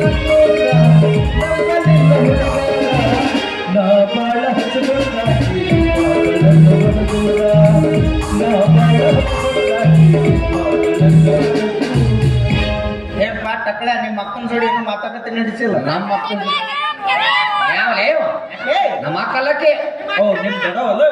ನನ್ನೂರ, ನಮ್ಮಲ್ಲಿಲ್ಲ ಹುಡುಗಾರ. ನಾ ಬಾಳ ಹಚ್ಚಗೊಂಡಾಕಿ ಮಗಳನ್ನ ಹೊರದೂರ. ನಾ ಬಾಳ ಹಚ್ಚಗೊಂಡಾಕಿ ಮಗಳನ್ನ ಹೊರದೂರ. ಏನ್ಪಾ ಟಕ್ಳ ನಿಮ್ಮ ಅಕ್ಕನ ಜೋಡಿ ಏನೋ ಮಾತಾಡತ್ತೆ ನಡೆಸಿಲ್ಲ ನಮ್ಮ ಅಕ್ಕನ ಯಾವಲೇ ಇವ? ಏ ನಮ್ಮ ಅಕ್ಕಲ್ಲಕ್ಕೆ ಓ ನಿಮ್ ದೊಡ್ಡವಲ್ಲ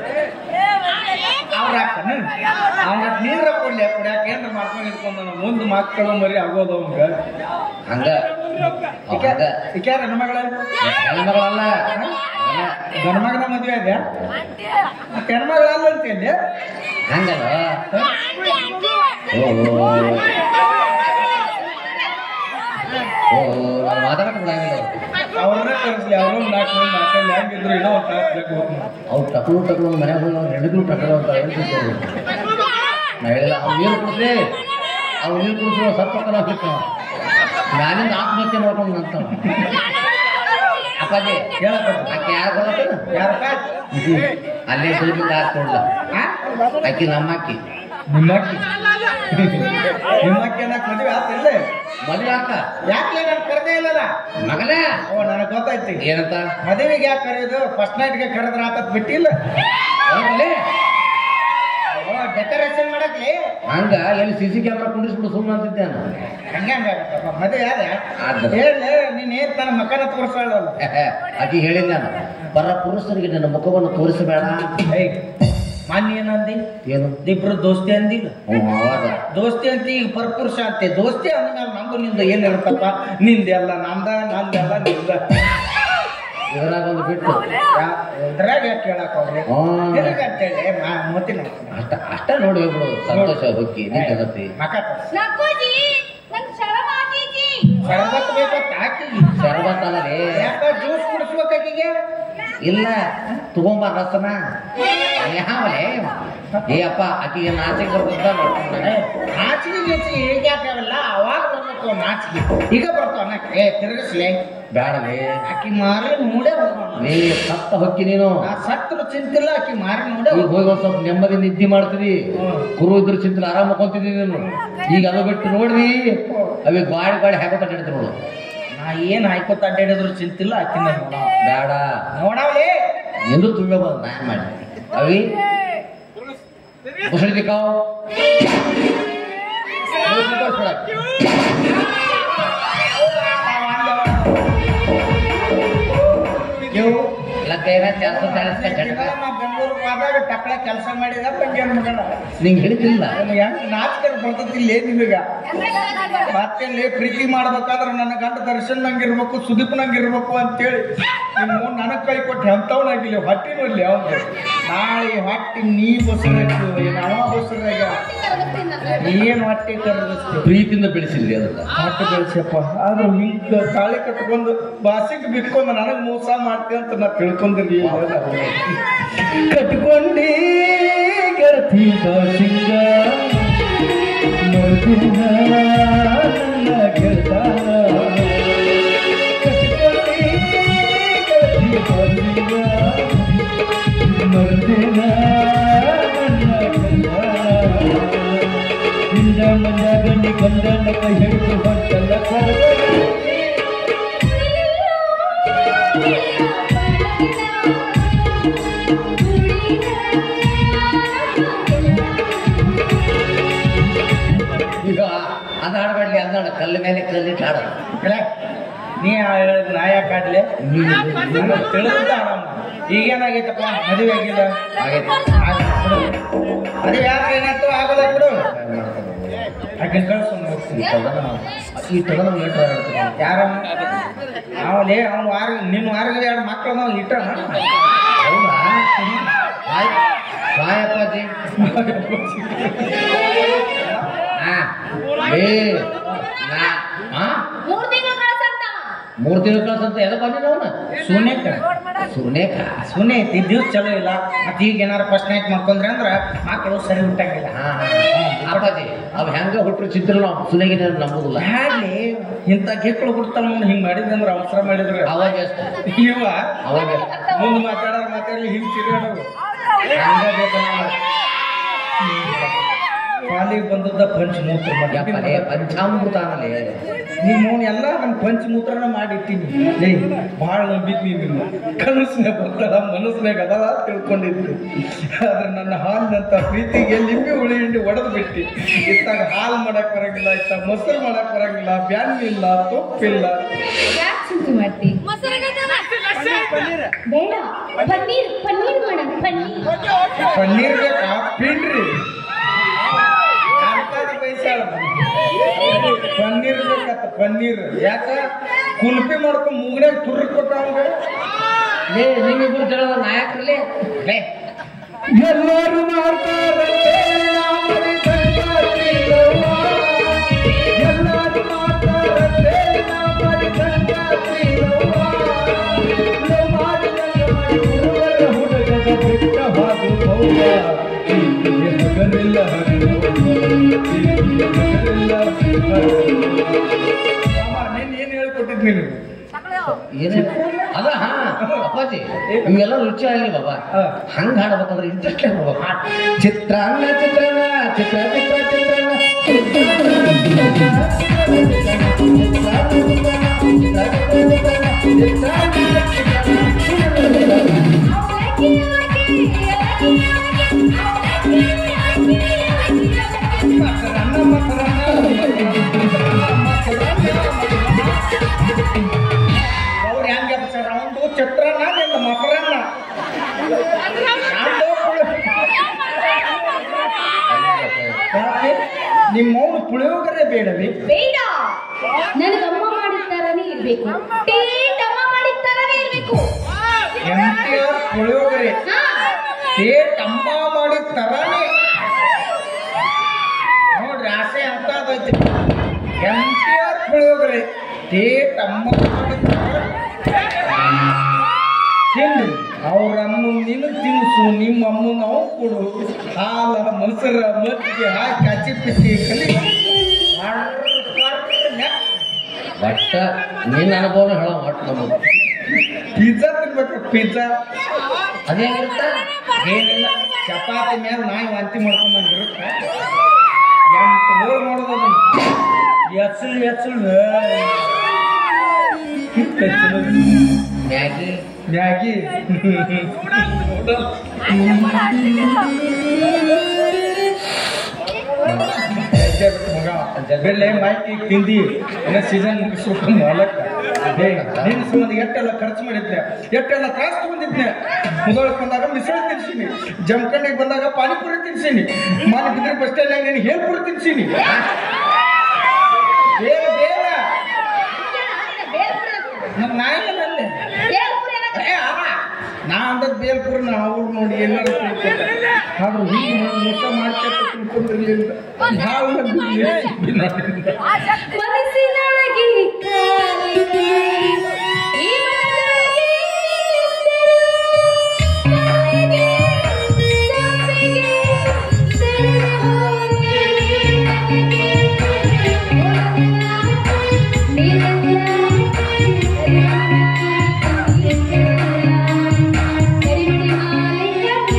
ಅವ್ರ ಅಕ್ಕನ ಅವ್ನ ನೀರ ಕೊಡ್ಲಿ ಕುಡಿಯಾಕ ಏನ್ರ ಮಾಡ್ಕೊಂಡು ಇಟ್ಕೊಂಡ ಮುಂದ್ ಮಕ್ಕಳು ಮರಿ ಆಗೋದು ಅವಂಗ ಹಂಗ ಅವ್ ಹಂಗ ಈಕ್ಯಾರ ಹೆಣ್ಮಗಳ ಹೆಣ್ಮಗಳಲ್ಲ ಗಂಡ್ಮಗನ ಮದ್ವೆ ಅದ ಮತ್ತೆ ಹೆಣ್ಮಗಳ ಅಲ್ಲ ಅಂತೇಳಿ ಹಂಗಲ್ಲ ಓ ಓ ನಾನು ಮಾತಾಡಕ್ಕೆ ಬಿಡಂಗಿಲ್ಲ ಅವ್ರನ್ನ ಕರೆಸ್ಲಿ ಅವ್ರು ನಾಲ್ಕು ಮಂದಿ ಮಾತಾಡ್ಲಿ ಹೆಂಗಿದ್ರು ಇನ್ನೂ ಒಂದು ತಾಸು ಬೇಕು ಹೋಗ್ತೀನಿ. ಅವ್ರು ಟಕಲು ಟಕಲು ಮನೆಗೆ ಹೋಗಿ ಅವ್ರು ಹೆಣ್ಗಳು ಟಕಲು ಅಂತ ಹೇಳ್ತಿದ್ರು ನಾ ಹೇಳಿಲ್ಲ ಅವ್ನು ನೀರು ಕುಡಿಸ್ರಿ ಅವ್ನು ನೀರು ಕುಡಿದ್ರು ಸತ್ತು ಕಲ ಹಾಕಿತ್ತು ನಾನಿಂದ ಆತ್ಮಹತ್ಯೆ ಮಾಡ್ಕೊಂಡು ಅಂತ ಅಪ್ಪಾಜಿ ಹೇಳಪ್ಪ ಆಕೆ ಯಾರು ಬರತ್ತ ಯಾರಪ್ಪ ಅಲ್ಲೇ ದುಡ್ಡಿಂದ ಹಾಕ್ಕೊಡ್ಲ ಆ? ಆಕಿ ನಮ್ಮ ಅಕ್ಕಿ ನಿಮ್ಮಕ್ಕಿ ನಿಮ್ಮಕ್ಕಿ ಅನ್ನಕ್ ಮದ್ವೆ ಆತಿಲ್ಲ ಮದುವೆ ಅಕ್ಕ ಯಾಕೆ ನಾನು ಕರೆದೇ ಇಲ್ಲಲ್ಲ ಮಗನೇ ಓ ನನಗೆ ಗೊತ್ತಾಯ್ತು ಏನಂತ ಮದುವೆಗೆ ಯಾಕೆ ಕರೆಯೋದು ಫಸ್ಟ್ ನೈಟ್ಗೆ ಕರೆದ್ರ ಆತತ್ ಬಿಟ್ಟಿಲ್ಲ ಹೋಗ್ಲಿ ಡೆಕೋರೇಷನ್ ಮಾಡಕ್ಲಿ ಹಂಗ ಎಲ್ಲಿ ಸಿ ಸಿ ಕ್ಯಾಮ್ರಾ ಕುಂಡಿಸ್ಬಿಡು ಸುಮ್ಮನೆ ಅಂತಿದ್ದೆ ನಾನು ಹಂಗೆ ಹಂಗಾಗತ್ತಪ್ಪ ಮದುವೆ ಯಾರ ಆದ್ರೆ. ಹೇಳಿ ನೀನ್ ಏನ್ ತನ್ನ ಮಕ್ಕನ ತೋರಿಸಲ್ಲ ಆಕಿ ಹೇಳಿದ್ದೆ ನಾನು ಪರ ಪುರುಷರಿಗೆ ನನ್ನ ಮುಖವನ್ನು ತೋರಿಸಬೇಡ ಏಯ್ ಮಾನ್ಯ ಏನಂದಿ ಏನು ಇಬ್ರು ದೋಸ್ತಿ ಅಂದಿಲ್ಲ ಹ್ಞೂ ಅವಾಗ ದೋಸ್ತಿ ಅಂತ ಈಗ ಪರಪುರುಷ ಅಂತೆ ದೋಸ್ತಿ ಅಂದ್ಮೇಲೆ ನಮ್ದು ನಿಂದು ಏನಿರುತ್ತಪ್ಪ ನಿಂದೆಲ್ಲ ನಂದ ನಂದೆಲ್ಲ ನಿಂದ ಇದ್ರಾಗ ಒಂದು ಬಿಟ್ಟು ಯಾ- ಇದ್ರಾಗ ಯಾಕೆ ಕೇಳಕ್ ಹೋಗ್ರಿ ಹ್ಮ್. ತಿರುಗ ಅಂತೇಳಿ ಮಾ- ಮೂತಿ ನೋಡ್ತೀನಿ ಅಷ್ಟ ಅಷ್ಟ ನೋಡಿ ಹೋಗ್ಬಿಡು ಸಂತೋಷ ಹೊಕ್ಕಿ ನೀ ಜಗತ್ತಿ ಮಕ ತೋರ್ಸು. ನಕ್ಕೂಜಿ ನಂಗೆ ಶರಮ ಆಗೈತಿ ಶರಬತ್ ಬೇಕಂತ ಹಾಕಿ ಶರಬತ್ ಅಲ್ಲದೆ ಯಾಕ ಜ್ಯೂಸ್ ಕುಡಿಸ್ಬೇಕು ಆಕಿಗೆ ಇಲ್ಲ ತಗೊಂಬ ರಸನ ಯಾವಲೇ ಏ ಅಪ್ಪ ಆಕಿಗೆ ನಾಚಿಕೆ ಬರ್ತದ ಏ, ನಾಚಿಗೆ ಗೀಚಿಗೆ ಈಗ ಯಾಕಾಗಲ್ಲ ಅವಾಗ ಬರ್ಬೇಕು ನಾಚಿಗೆ ಈಗ ಬರ್ತಾವ ಅನ್ನಕ್ಕೆ. ಏ ತಿರುಗಿಸ್ಲೆ ಬ್ಯಾಡಲೇ ಆಕಿ ಮಾರಿ ನೋಡೇ ಹೋಗೋಣ ನೀ ಸತ್ತ ಹೊಕ್ಕಿ ನೀನು ನಾ ಸತ್ರು ಚಿಂತಿಲ್ಲ ಆಕಿ ಮಾರಿ ನೋಡೇ ಈಗ ಹೋಗಿ ಒಂದ್ ಸ್ವಲ್ಪ ನೆಮ್ಮದಿ ನಿದ್ದೆ ಮಾಡ್ತಿದಿ ಹ್ಮ್. ಕುರು ಇದ್ರ ಚಿಂತಲ ಆರಾಮ ಮಕ್ಕೊಂತಿದ್ದಿ ನೀನು ಈಗ ಅದು ಬಿಟ್ಟು ನೋಡ್ರಿ ಅವಿ ಗಾಡಿ ಗಾಡಿ ಹಾಕೋತ ಅಡ್ಡಾಡ್ತಿ ನೋಡು ನಾ ಏನ್ ಹಾಯ್ಕೋತ ಅಡ್ಡಾಡಿದ್ರು ಚಿಂತಿಲ್ಲ ಆಕಿನ ನೋಡ ಬೇಡ ನೋಡವಲೇ ಎಂದು ತುಂಬ ನಾ ಏನ್ ಮಾಡಿ ಅವಿ ಮುಸಳಿ ದಿಕ್ಕಾವ್ ಇವು ಲಕ್ಕೈರ ಚಾರ್ಸ ಚಾಳಿಸ್ಕ ಜಟಕ ನಾ ಬೆಂಗಳೂರಿಗೆ ಹೋದಾಗ ಟಕ್ಳ ಕೆಲಸ ಮಾಡಿದ ತಂಗಿಯನ್ ಮಗನ ನಿಂಗೆ ಹಿಡಿತಿಲ್ಲ ಹೆಂಗ್ ನಾಚಿಕೆ ಬರ್ತದಿಲ್ಲ ನಿಮಗ ಮತ್ತೇಲಿ ಪ್ರೀತಿ ಮಾಡ್ಬೇಕಾದ್ರೆ ನನ್ನ ಗಂಡ ದರ್ಶನ್ ನಂಗಿರ್ಬೇಕು ಸುದೀಪ್ ನಂಗಿರ್ಬೇಕು ಅಂತೇಳಿ ನಿಮ್ಮ ನನಗ್ ಕೈ ಕೊಟ್ಟು ಎಂತವನಾಗಿಲ್ಲ ಹೊಟ್ಟಿನೂ ಇಲ್ಲಿ ಅವ್ನು ನಾಳೆ ಹೊಟ್ಟಿ ನೀ ಬಸರಾಯ್ತು ಏನು ಅವ ಬಸರಾಗ ಏನ್ ಹೊಟ್ಟೆ ಕರೆದಿಸ್ತೀವಿ ಪ್ರೀತಿಯಿಂದ ಬೆಳೆಸಿದ್ರಿ ಅದನ್ನ ಹೊಟ್ಟೆ ಬೆಳೆಸಪ್ಪ ಆದ್ರೂ ಹಿಂಗ ತಾಳಿ ಕಟ್ಕೊಂಡು ಬಾಸಿಗೆ ಬಿಟ್ಕೊಂಡು ನನಗ್ ಮೋಸ ಮಾಡ್ತೀನಿ ಅಂತ ನಾ ತಿಳ್ಕೊಂಡಿರ್ಲಿ ಕಟ್ಕೊಂಡಿ ಗೆಳತಿ ಬಾಸಿಂಗ ಮರುದಿನ ನನ್ನ ಗೆಳತಾನ ಕಟ್ಕೊಂಡಿ ಗೆಳತಿ ಬಾಸಿಂಗ ಮರುದಿನ ನನ್ನ ಗೆಳತಾನ ಹಿಂದ ಮಂದಾಗ ನೀ ಗಂಡನ ಕೈ ಹಿಡಿದು ಹೊಂಟಲ್ಲ ಕರಗಡೆ. ಈಗ ಅದ ಆಡಬೇಡ್ಲಿ ಅದ ಕಲ್ಲು ಮೇಲೆ ಕಲ್ಲಿಟ್ಟು ಆಡ ಕಲೆ, ನೀ ಹೇಳಿದ ನಾ ಯಾಕೆ ಆಡ್ಲಿ ನನಗ್ ತಿಳಿದ ಆರಾಮ ಈಗೇನಾಗೈತಪ್ಪ ಮದುವೆ ಆಗಿಲ್ಲ ಆಗೈತಿ ಆಯ್ತು, ಬಿಡು. ಮದುವೆ ಯಾಕೆ ಏನಾಯ್ತು ಆಗಲ್ಲ ಬಿಡು ಆಕಿನ ಕಳ್ಸು ಹೋಗ್ತೀನಿ ಈ ತಗೊಂಡು ಮೀಟರ್ ಯಾರ ಅವಲೇ ಅವ್ನು ವಾರ ನಿನ್ನ ವಾರದಲ್ಲಿ ಎರಡು ಮಕ್ಕಳು ನಾವು ಇಟ್ಟಣ ಹೌದಾ ಆಯ್ ಬಾಯಪ್ಪಾಜಿ ಹಾ ಏ ನಾ ಹಾ ಮೂರ್ ತಿಂಗಳು ಕಳ್ಸಂತ ಮೂರ್ ದಿನ ಕಳ್ಸಂತ ಎದಕ್ ಬಂದಿನ ಅವನ ಸುನೇಕ ಸುನೇಕ ಸುನೆ ಐತಿ ದಿವ್ಸ ಚಲೋ ಇಲ್ಲ ಮತ್ತೆ ಈಗ ಏನಾರ ಫಸ್ಟ್ ನೈಟ್ ಮಾಡ್ಕೊಂಡ್ರೆ ಅಂದ್ರ ಮಕ್ಕಳು ಸರಿ ಹುಟ್ಟಂಗಿಲ್ಲ ಹಾ ಅಪ್ಪಾಜಿ ಅವ್ ಹೆಂಗ ಹುಟ್ರು ಚಿತ್ರ ನಾವು ಸುನೇಗಿನ ನಂಬುದಿಲ್ಲ ಹಾಗೆ ಇಂಥ ಗೆಕ್ಕಳು ಹುಡ್ತಾನ ಮುಂದೆ ಹಿಂಗ್ ಮಾಡಿದಂದ್ರ ಅವಸರ ಮಾಡಿದ್ರೆ ಅವಾಗ ಎಷ್ಟು ಇವ ಅವಾಗ ಎಷ್ಟು ಮುಂದೆ ಮಾತಾಡೋರು ಮಾತಾಡಲಿ ಹಿಂಗ್ ತಿರ್ಗಾಡೋರು ಹಂಗ ಬೇಕು ನಾವು. ಪಾಲಿಗೆ ಬಂದದ್ದ ಪಂಚಮೂತ್ರ ಯಪ್ಪಲೇ ಪಂಚಾಮೃತ ಅನ್ನಲೇ ನಿಮ್ಮ ಎಲ್ಲ ನನ್ನ ಪಂಚಮೂತ್ರನ ಮಾಡಿಟ್ಟಿನಿ ಏ ಭಾಳ ನಂಬಿದ್ನಿ ನಿಮ್ಮ ಕನಸ್ನಾಗ ಬರ್ತಾಳ ಮನಸ್ನಾಗ ಅದಲ್ಲ ತಿಳ್ಕೊಂಡಿದ್ದೆ ಆದ್ರೆ ನನ್ನ ಹಾಲಿನಂತ ಪ್ರೀತಿಗೆ ಲಿಂಬೆ ಹುಳಿ ಹಿಂಡಿ ಒಡೆದು ಬಿಟ್ಟು ಇತ್ತಾಗ ಹಾಲು ಮಾಡಕ್ ಬರಂಗಿಲ್ಲ ಇತ್ತಾಗ ಮೊಸರು ಮಾಡಕ್ ಬರಂಗಿಲ್ಲ ಬ್ಯಾನ್ ಇಲ್ಲ ತುಪ್ಪಿಲ್ಲ ಯಾಕೆ ಚಿಂತೆ ಮಾಡ್ತಿ ಬೇಡ ಪನ್ನೀರ್ ಪನ್ನೀರ್ ಮಾಡೋಣ ಪನ್ನೀರ್ ಪನ್ನೀರ್ ಬೇಕಾ ಪಿಂಡ್ರಿ ಕಾಂತಾರ ಬೈಸಾಳ ಪನ್ನೀರ್ ಬೇಕತ್ತ ಪನ್ನೀರ್ ಯಾಕ ಕುಲ್ಪಿ ಮಾಡ್ಕೊಂಡ್ ಮೂಗನಾಗ ತುರ್ರಿ ಕೊಟ್ಟ ಅವಂಗ ಲೇ ನಿಮ್ಮಿಬ್ರು ಜನ ನಾಯಕರಲ್ಲೇ ಲೇ ಎಲ್ಲರೂ ಮಾಡ್ತಾರಂತೆ ನಾವರಿ ಸಂಗಾತಿರವ್ವ. ಎಲ್ಲರೂ ಮಾಡ್ತಾರಂತೆ ನಾವರಿ ಸಂಗಾತಿರವ್ವ. ಲವ್ ಮಾಡಿ ಗಂಡ ಮಾಡಿ ಹುಡುಗರ ಹುಡುಗನ ಬಿಟ್ಟ ಹಾದು ಬೌವ. ಪ್ರೀತಿಗೆ ಹಗಲಿಲ್ಲ ಹರಿದವ್ವ. ಪ್ರೀತಿಗೆ ಹಗಲಿಲ್ಲ ಹರಿದವ್ವ. ಮಾಮ, ನೀನ್ ಏನ್ ಹೇಳ್ಕೊಟ್ಟಿದ್ ನೀನು ಏನು ಅದ ಹಾ ಅಪ್ಪಾಜಿ ಇವೆಲ್ಲ ರುಚಿ ಆಗಲಿ ಬಾಬಾ ಹಾ. ಹಂಗ ಹಾಡ್ಬೇಕಂದ್ರೆ ಇಂಟ್ರೆಸ್ಟ್ ಬರ್ಬೇಕು ಹಾಡ್ ಚಿತ್ರಾನ್ನ ಚಿತ್ರಾನ್ನ ಚಿತ್ರ ಚಿತ್ರ ಚಿತ್ರಾನ್ನ ಮೊಸರನ್ನ ಅವ್ರು ಹೆಂಗ ಸರ್ ಅವಂದು ಚಿತ್ರಾನ್ನ ನಿಂದ ಮೊಸರನ್ನ ನಂದು ಪುಳಿ- ಯಾಕೆ? ನಿಮ್ಮ ಮೌನ ಪುಳಿಯೋಗರೆ ಬೇಡವೇ ಬೇಡ ನನಗಮ್ಮ ಮಾಡಿದ ತರನೇ ಇರ್ಬೇಕು ಟೇಟ್ ಅಮ್ಮ ಮಾಡಿದ ತರನೇ ಇರ್ಬೇಕು ಎಂ ಟಿ ಆರ್ ಪುಳಿಯೋಗರೆ ಹಾ ಸೇಟ್ ಅಮ್ಮ ಮಾಡಿದ ತರಾನೇ ನೋಡ್ರಿ ಆಸೆ ಅಂತ ಅದೈತಿ ಎಂ ಟಿ ಆರ್ ಪುಳಿಯೋಗರೆ ಸೇಟ್ ಅಮ್ಮ ಮಾಡಿದ ತರಾನೇ. ತಿನ್ರಿ ಅವ್ರ ಅಮ್ಮ ನೀನು ತಿನ್ಸು ನಿಮ್ಮ ಅಮ್ಮ ನಾವು ಕೊಡು ಹಾಲ ಮೊಸರ ಮಜ್ಜಿಗೆ ಹಾಕಿ ಹಚ್ಚಿ ಪಿಚ್ಚಿ ಕಲಿ ಬಟ್ ನಿನ್ನ ಅನುಭವ ಹೇಳ ಒಟ್ಟು ನಮಗೆ ಪಿಜ್ಜಾ ತಿನ್ಬೇಕು ಪಿಜ್ಜಾ ಅದೇನಿರುತ್ತ ಏನಿಲ್ಲ ಚಪಾತಿ ಮೇಲೆ ನಾಯಿ ವಾಂತಿ ಮಾಡ್ಕೊಂಡ್ ಇರುತ್ತೆ ಎಂಟು ಹೋಳು ಮಾಡೋದು ಅದನ್ನ ಎಚ್ಚಲು ಎಚ್ಚಲು ಮ್ಯಾಗಿ ಮ್ಯಾಗಿ ಮಗ ಬೆಳ್ಳೆ ಮಾಹಿತಿ ತಿಂದಿ ಏನೋ ಸೀಸನ್ ಮುಗಿಸ್ಬೇಕು ಮಾಲಕ್ಕ ನಿನ್ನ ಸಂಬಂಧ ಎಟ್ಟೆಲ್ಲ ಖರ್ಚು ಮಾಡಿದ್ದೆ ಎಟ್ಟೆಲ್ಲ ತ್ರಾಸ್ ತಗೊಂಡಿದ್ದೆ ಮುದೊಳಗೆ ಬಂದಾಗ ಮಿಸಳ ತಿನ್ಸೀನಿ ಜಮಖಂಡಿಗೆ ಬಂದಾಗ ಪಾನಿಪುರಿ ತಿನ್ಸೀನಿ ಮಾನಿ ಬಿದ್ರೆ ಬಸ್ ಸ್ಟ್ಯಾಂಡ್ ನೀನು ಹೇಳ್ಪುರಿ ತಿನ್ಸೀನಿ ಬೇಗ ಬೇಗ ನಮ್ಮ ನಾಯಿ ನಂದೆ ಏ, ಅವ. ನಾ ಅಂದದ್ ಬೇಲ್ಪುರ ನಾ ಅವ್ರು ನೋಡಿ ಎಲ್ಲರೂ ತಿಳ್ಕೊತಾರೆ ಆದ್ರೂ ಹೀಗೆ ಮಾಡಿ ಮೋಸ ಮಾಡ್ಕೊತ ತಿಳ್ಕೊಂಡಿರ್ಲಿಲ್ಲ ಭಾಳ ಮಂದಿ ಏ, ನಾನಿಂದ. ಮನಸ್ಸಿನೊಳಗೆ ಕಾಲಿಗೆ, ಈ ಮನದೊಳಗೆ ನಿಂತರು, ಕಾಲಿಗೆ, ಸಾವಿಗೆ, ಸೆಳೆದು ಹೋಗಿ ನನಗೆ. ನಿನ್ನಲ್ಲ, ಕರಿಮಣಿ ಮಾಲೆ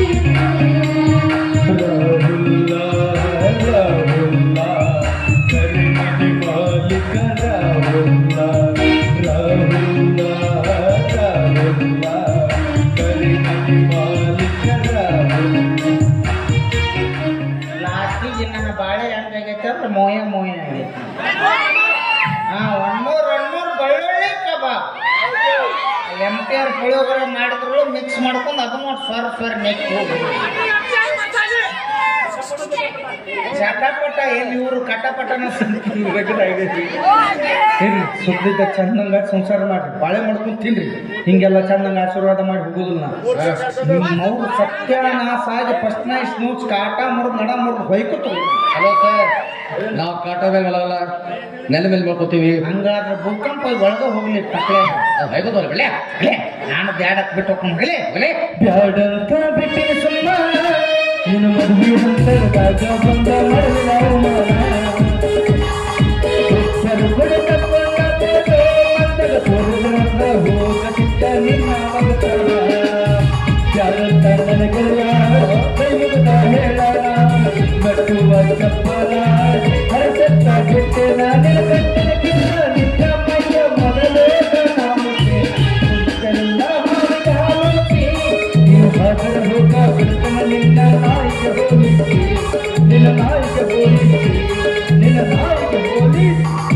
ರಾಹುಲ್ಲ, ರಾಹುಲ್ಲ, ಕರಿಮಣಿ ಮಾಲೀಕ ರಾಹುಲ್ಲ, ರಾಹುಲ್ಲ, ರಾಹುಲ್ಲ, ಕರಿಮಣಿ ಮಾಲೀಕ ರಾಹುಲ್ಲ. ಲಾಸ್ಟಿಗೆ ನನ್ನ ಬಾಳೆ ಹೆಂಗಾಗೈತೆ ಅಂದ್ರೆ ಮೋಯ ಮೋಯ ಆಗೈತೆ ಹಾ ಒನ್ ಮೂರ್ ಒನ್ ಮೂರ್ ಬೆಳ್ಳುಳ್ಳಿ ಕಬಾಬ್ ಎಂ ಟಿ ಆರ್ ಪುಳಿಯೋಗರೆ ಮಾಡಿದ್ರು ಮಿಕ್ಸ್ ಮಾಡ್ಕೊಂಡು ಅದನ್ನ ಸ್ವರ ಸ್ವರ ನೆಕ್ಕು ಚಟಪಟ ಎಲ್ಲಿ ಇವರು ಕಟಪಟನ ಸುದ್ದಿದ್ದ ಚಂದಂಗ ಸಂಸಾರ ಮಾಡ್ರಿ ಬಾಳೆ ಮಾಡ್ಕೊಂಡು ತಿನ್ರಿ ಹಿಂಗೆಲ್ಲ ಚಂದಂಗ ಆಶೀರ್ವಾದ ಮಾಡಿ ಹೋಗುದಿಲ್ಲ ನಾವು ಸತ್ಯಾನಾಶ ಆಗಿ ಫಸ್ಟ್ ನೈಟ್ ಸ್ನೂಚ್ ಕಾಟ ಮುರಿದು ನಡ ಮುರಿದು ಹೊಯ್ಕೊತ ಹಲೋ ಸರ್ ನಾವು ಕಾಟೋದಂಗಲ್ಲ ನೆಲ ಮೇಲೆ ಮಾಡ್ಕೋತೀವಿ ಹಂಗಾದ್ರೆ ಭೂಕಂಪ ಒಳಗ ಹೋಗ್ಲಿ ತಕ್ಕಳೆ ಭಯಗೋದಲ್ಲ ಬೆಳೆ ಬೆಳೆ ನಾನು ಬ್ಯಾಡಕ್ ಬಿಟ್ಟು ಹೋಗ್ಕೊಂಡ್ರಿ ಬೆಳೆ ಬ್ಯಾಡಂತ ಬಿಟ್ಟಿನ ಸುಮ್ಮ ನಿನ್ನ ಮದುವೆ ಹಂತದಾಗ ಬಂದ ಮರಳಿನ ಅವಮಾನ. ಉತ್ತರ ಕೊಡ ತಪ್ಪಾಗ ಬೇಡೋ ಮಂದಗ ತೋರುಗಳನ್ನ ಹೋಗದಿದ್ದ ನಿನ್ನ ಅವತಾರ. ಬ್ಯಾಡಂತ ನನಗೆಲ್ಲ ಕೈ ಮುಗಿದ ಹೇಳ ಕಟ್ಟುವ ತಪ್ಪಲ ಹರಸತ್ತ ಬಿಟ್ಟೆ ನಾನಿನ ಕಟ್ಟಡಕ್ಕಿಂತ ನಿನ್ನ ಮೈಯ ಮೊದಲೇಗ ನಾಮಕ್ಕೆ ಕುಂತೆಲ್ಲ ಮಾಡಿದ ಹಾಲಕ್ಕೆ ನೀವು ಹಾಸನ ಹೋಗ ಬಿಡ್ತನ ನಿನ್ನ ನಾಯಕ ಹೋಲಿಸಿ ನಿನ್ನ ನಾಯಕ ಹೋಲಿಸಿ ನಿನ್ನ ನಾಯಕ ಹೋಲಿಸಿ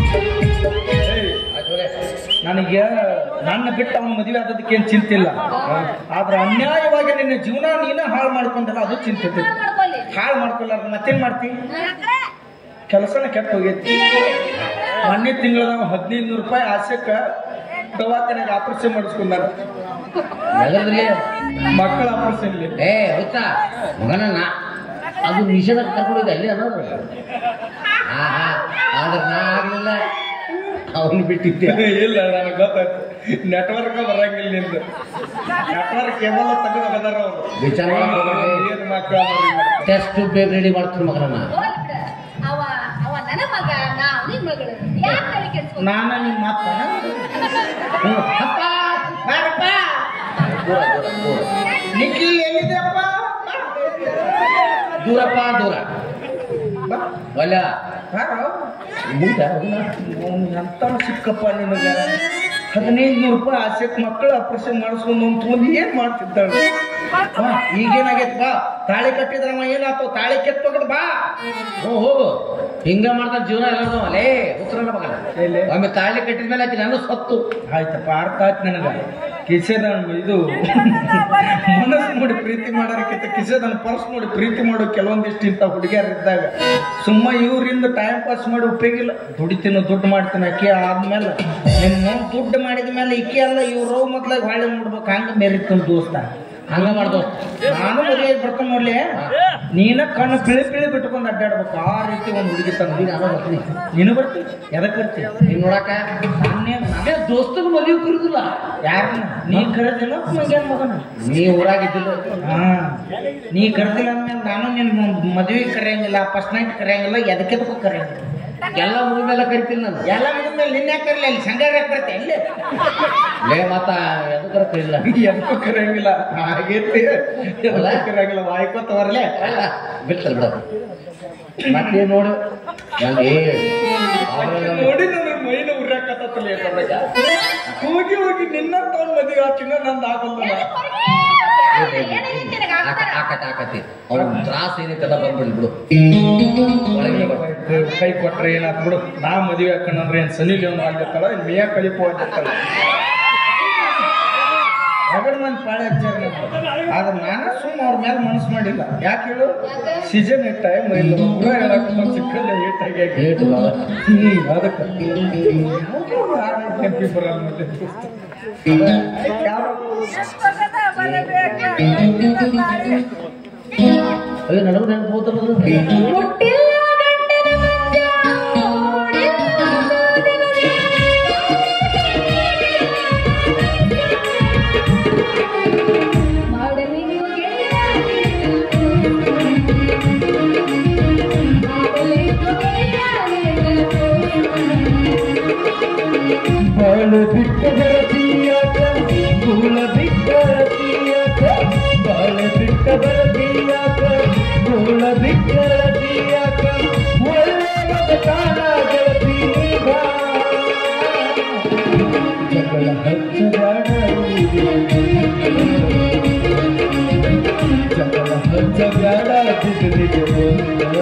ನನಗೆ ನನ್ನ ಬಿಟ್ಟು ಅವನ ಮದುವೆ ಆದದಕ್ಕೆ ಏನ್ ಚಿಂತಿಲ್ಲ ಆದ್ರೆ ಅನ್ಯಾಯವಾಗಿ ನಿನ್ನ ಜೀವನ ನೀನ ಹಾಳು ಮಾಡ್ಕೊಂಡಲ್ಲ ಅದು ಚಿಂತೆ ಮಾಡ್ಕೊಳ್ಳಿ ಹಾಳು ಮಾಡ್ಕೊಲಾರ್ದ ಮತ್ತೇನ್ ಮಾಡ್ತಿ ಕೆಲಸನ ಕೆಟ್ಟ ಹೋಗೈತಿ ಮೊನ್ನೆ ತಿಂಗಳದಾಗ ಹದಿನೈದು ನೂರು ರೂಪಾಯಿ ಆಸೆಕ್ಕ ದವಾಖಾನೆಗೆ ಆಪರೇಷನ್ ಮಾಡಿಸ್ಕೊಂಡಾರ ಎದರ್ದ್ರಿ ಮಕ್ಕಳ ಆಪರೇಷನ್ ಇಲ್ಲಿ ಏ ಹುಚ್ಚ ಮಗನ ನಾ ಅದು ನಿಷೇಧ ಕರ್ಕೊಂಡಿದ್ದೆ ಅಲ್ಲಿ ಅನ್ನೋದು ಹಾ ಹಾ ಆದ್ರೆ ನಾ ಆಗ್ಲಿಲ್ಲ ಅವನು ಬಿಟ್ಟಿದ್ದೆ ಇಲ್ಲ ನನಗೆ ಗೊತ್ತಾಯ್ತು ನೆಟ್ವರ್ಕ್ ಬರಂಗಿಲ್ಲ ನಿಂದು ನೆಟ್ವರ್ಕ್ ಕೇಬಲ್ ತೆಗೆದು ಅದಾರ ಅವರು ವಿಚಾರ ಮಾಡಕ್ ಹೋಗ್ಬೇಡಿ. ಏನ್ ಮಕ್ಕಳ ಟೆಸ್ಟ್ ಬೇಗ ರೆಡಿ ಮಾಡ್ತೀನಿ ಮಗನ ಹೋಗ್ಲಿ ಬಿಡು. ಅವ ಅವ ನನ್ನ ಮಗ ನಾ ಅವನಿಗೆ ಮಗಳು ಯಾಕೆ ತಲೆ ಕೆಡ್ಸ್ಕೊಂಡ್ ನಾನ ನಿಮ್ಮ ಮಾತ ಬಾರಪ್ಪ ದೂರ ದೂರ ದೂರ ನಿಖಿ ಎಲ್ಲಿದ್ರಪ್ಪ ದೂರಪ್ಪ ದೂರ ಒಲ್ಲ ಬಾರೋ. ಮುಗಿತ ಅವ್ನು ಎಂತ ಸಿಕ್ಕಪ್ಪ ನಿನಗ ಹದಿನೈದು ನೂರು ರೂಪಾಯಿ ಆಸೆಕ್ ಮಕ್ಕಳು ಆಪರೇಷನ್ ಮಾಡಿಸ್ಕೊಂಡು ಅಂತ ಒಂದು ಏನ್ ಮಾಡ್ತಿದ್ದಾಳೆ ಬಾ ಈಗೇನಾಗೈತ್ ಬಾ ತಾಳಿ ಕಟ್ಟಿದ್ರಮ್ಮ ಏನಾಯ್ತು ತಾಳಿ ಕೆತ್ತೋಗದ್ ಬಾ ಹ್ಞೂ ಹೋಗು ಹಿಂಗ ಮಾಡ್ತಾರ ಜೀವನ ಎಲ್ಲಾರ್ದು ಅಲೇ ಉತ್ತರ ಮಗನ ಎಲ್ಲಿ? ಒಮ್ಮೆ ತಾಳಿ ಕಟ್ಟಿದ ಮೇಲೆ ಆಕಿ ನಾನು ಸತ್ತು ಆಯ್ತಪ್ಪ ಅರ್ಥ ಆಯ್ತು ನನಗ ಕಿಸೆದನ್ ಇದು ಮನಸ್ಸು ನೋಡಿ ಪ್ರೀತಿ ಮಾಡೋದಕ್ಕಿಂತ ಕಿಸೆದನ್ ಪರ್ಸ್ ನೋಡಿ ಪ್ರೀತಿ ಮಾಡೋ ಕೆಲವೊಂದಿಷ್ಟು ಇಂಥ ಹುಡುಗಿಯರ್ ಇದ್ದಾಗ ಸುಮ್ಮ ಇವ್ರಿಂದ ಟೈಮ್ ಪಾಸ್ ಮಾಡಿ ಉಪಯೋಗಿಲ್ಲ ದುಡಿತೀನಿ ದುಡ್ಡು ಮಾಡ್ತೀನಿ ಅಕ್ಕಿ ಆದ್ಮೇಲೆ ನಿನ್ನ ದುಡ್ಡು ಮಾಡಿದ ಮೇಲೆ ಇಕ್ಕಿ ಅಲ್ಲ ಇವ್ರು ಮೊದ್ಲಾಗ ಹೊಳ್ಳಿ ನೋಡ್ಬೇಕು ಹಂಗ ಮೆರಿತನ್ ದೋಸ್ತ ಹಂಗ ಮಾಡ್ದು ನಾನು ಮದುವೆ ಬರ್ತಾನೆ ನೋಡ್ಲಿ ನೀನ ಕಣ್ಣು ಪಿಳಿ ಪಿಳಿ ಬಿಟ್ಕೊಂಡು ಅಡ್ಡಾಡ್ಬೇಕು ಆ ರೀತಿ ಒಂದು ಹುಡುಗಿ ತಂದು ನಾನು ಬರ್ತೀನಿ ನೀನು ಬರ್ತಿ ಎದಕ್ ಬರ್ತಿ ನೀನ್ ನೋಡಾಕ ನಾನೇನ್ ಅದೇ ದೋಸ್ತನ ಮದುವೆ ಕರುದಿಲ್ಲ ಯಾರನ್ನ ನೀ ಕರೆದಿಲ್ಲ ಮಂಗ್ಯಾನ ಮಗನ ನೀ ಊರಾಗಿದ್ದಿಲ್ಲ ಹಾ ನೀ ಕರೆದಿಲ್ಲ ಅಂದ್ಮೇಲೆ ನಾನು ನಿನ್ನ ಮದುವೆ ಕರೆಯಂಗಿಲ್ಲ ಫಸ್ಟ್ ನೈಟ್ ಕರೆಯಂಗಿಲ್ಲ ಎದಕ್ಕೆದಕ್ಕೂ ಕರೆಯಂಗಿಲ್ಲ ಎಲ್ಲ ಮುಗಿದ ಮೇಲೆ ಕರಿತೀನಿ ನಾನು ಎಲ್ಲ ಮುಗಿದ್ಮೇಲೆ ನಿನ್ನೆ ಕರೆಯಲ್ಲ ಇಲ್ಲಿ ಸಂಘ ಬರ್ತೆ ಇಲ್ಲಿ ಲೇ ಮತ್ತ ಎದಕ್ಕರ ಕರಿಲ್ಲ ಎದಕ್ಕೂ ಕರೆಯಂಗಿಲ್ಲ ಹಾಗೈತಿ ಎದಕ್ಕೂ ಕರೆಯಂಗಿಲ್ಲ ವಾಯ್ಕೋತ ಬರಲೇ ಬಿಡ್ತಾರೆ ಬಿಡ ಮತ್ತೆ ನೋಡು ನಂಗೆ ನೋಡಿ ನನ್ನ ಮೈನ ಉರ್ಯಾಕತ್ತಲ್ಲ ಹೋಗಿ ಹೋಗಿ ನಿನ್ನ ತಗೊಂಡ್ ಮದುವೆ ಹಾಕಿನ ನಂದು ಆಗಲ್ಲ ಏನಾಗೈತಿ ನಿನಗೆ ಆಗ್ತಾರ? ಆಕತಿ ಆಕತಿ ಅವ್ನ ತ್ರಾಸ ಏನೈತಲ್ಲ ಬಂದ್ಬಿಡ್ಲಿ ಬಿಡು ಒಳಗೆ ಬಾ. ಕೈ ಕೊಟ್ರೆ ಏನಾತ್ ಬಿಡು ನಾ ಮದುವೆ ಹಾಕೊಂಡ್ರೆ ಏನ್ ಸನಿ ಲಿಯೋನ್ ಆಗಿರ್ತಾಳ ಇನ್ ಮೇಯ ಕಲಿಪು ಆಗಿರ್ತಾಳ ರಗಡ್ ಮಂದಿ ಪಾಳೆ ಹಚ್ಚಾರ ನಮ್ಗೆ. ಆದ್ರೆ ನಾನು ಸುಮ್ಮ ಅವ್ರ ಮೇಲೆ ಮನಸ್ಸು ಮಾಡಿಲ್ಲ ಯಾಕೆ ಹೇಳು ಸೀಸನ್ ಟೈಮ್ ಇಲ್ಲ ಪೂರ ಹೇಳಕ್ ಚಿಕ್ಕಲ್ಲ ಏಟಾಗಿ ಏಟು ಬಾಳ. ಹ್ಮ್ ಅದಕ್ಕೆ ಕೆಂಪಿ ಬರಲ್ಲ ಮತ್ತೆ ಯಾವ ಅಯ್ಯೋ ನನಗೂ ನೆನಪು ಹೋತಲ್ಲ ಅದು. ಮುಟ್ಟಿಲ್ಲ ಗಂಟನ ಮಂಜ, ಓಡಿಲ್ಲ ಸೋಲಿನ ಮಾಡಲಿಂಗು ಗೆಳೆಯ ಮಾಡಲಿಂಗು ಗೆಳೆಯ ಬಾಳ ಬಿಟ್ಟ ಬರತೀಯಾಕ ಮೂಲ ಬಿಟ್ಟ ಬರತೀಯಾಕ ಬಾಳ ಬಿಟ್ಟ ಬರತೀಯಾಕ ಮೂಲ ಬಿಟ್ಟ ಬರತೀಯಾಕ ಒಳ್ಳೆ ಮಗತಾನ ಗೆಳತೀಗ ಜಗಳ ಹಚ್ಚಬೇಡ ಜಗಳ ಹಚ್ಚಬೇಡ ಬಿಸಿಲಿಗೆ ಬಂದ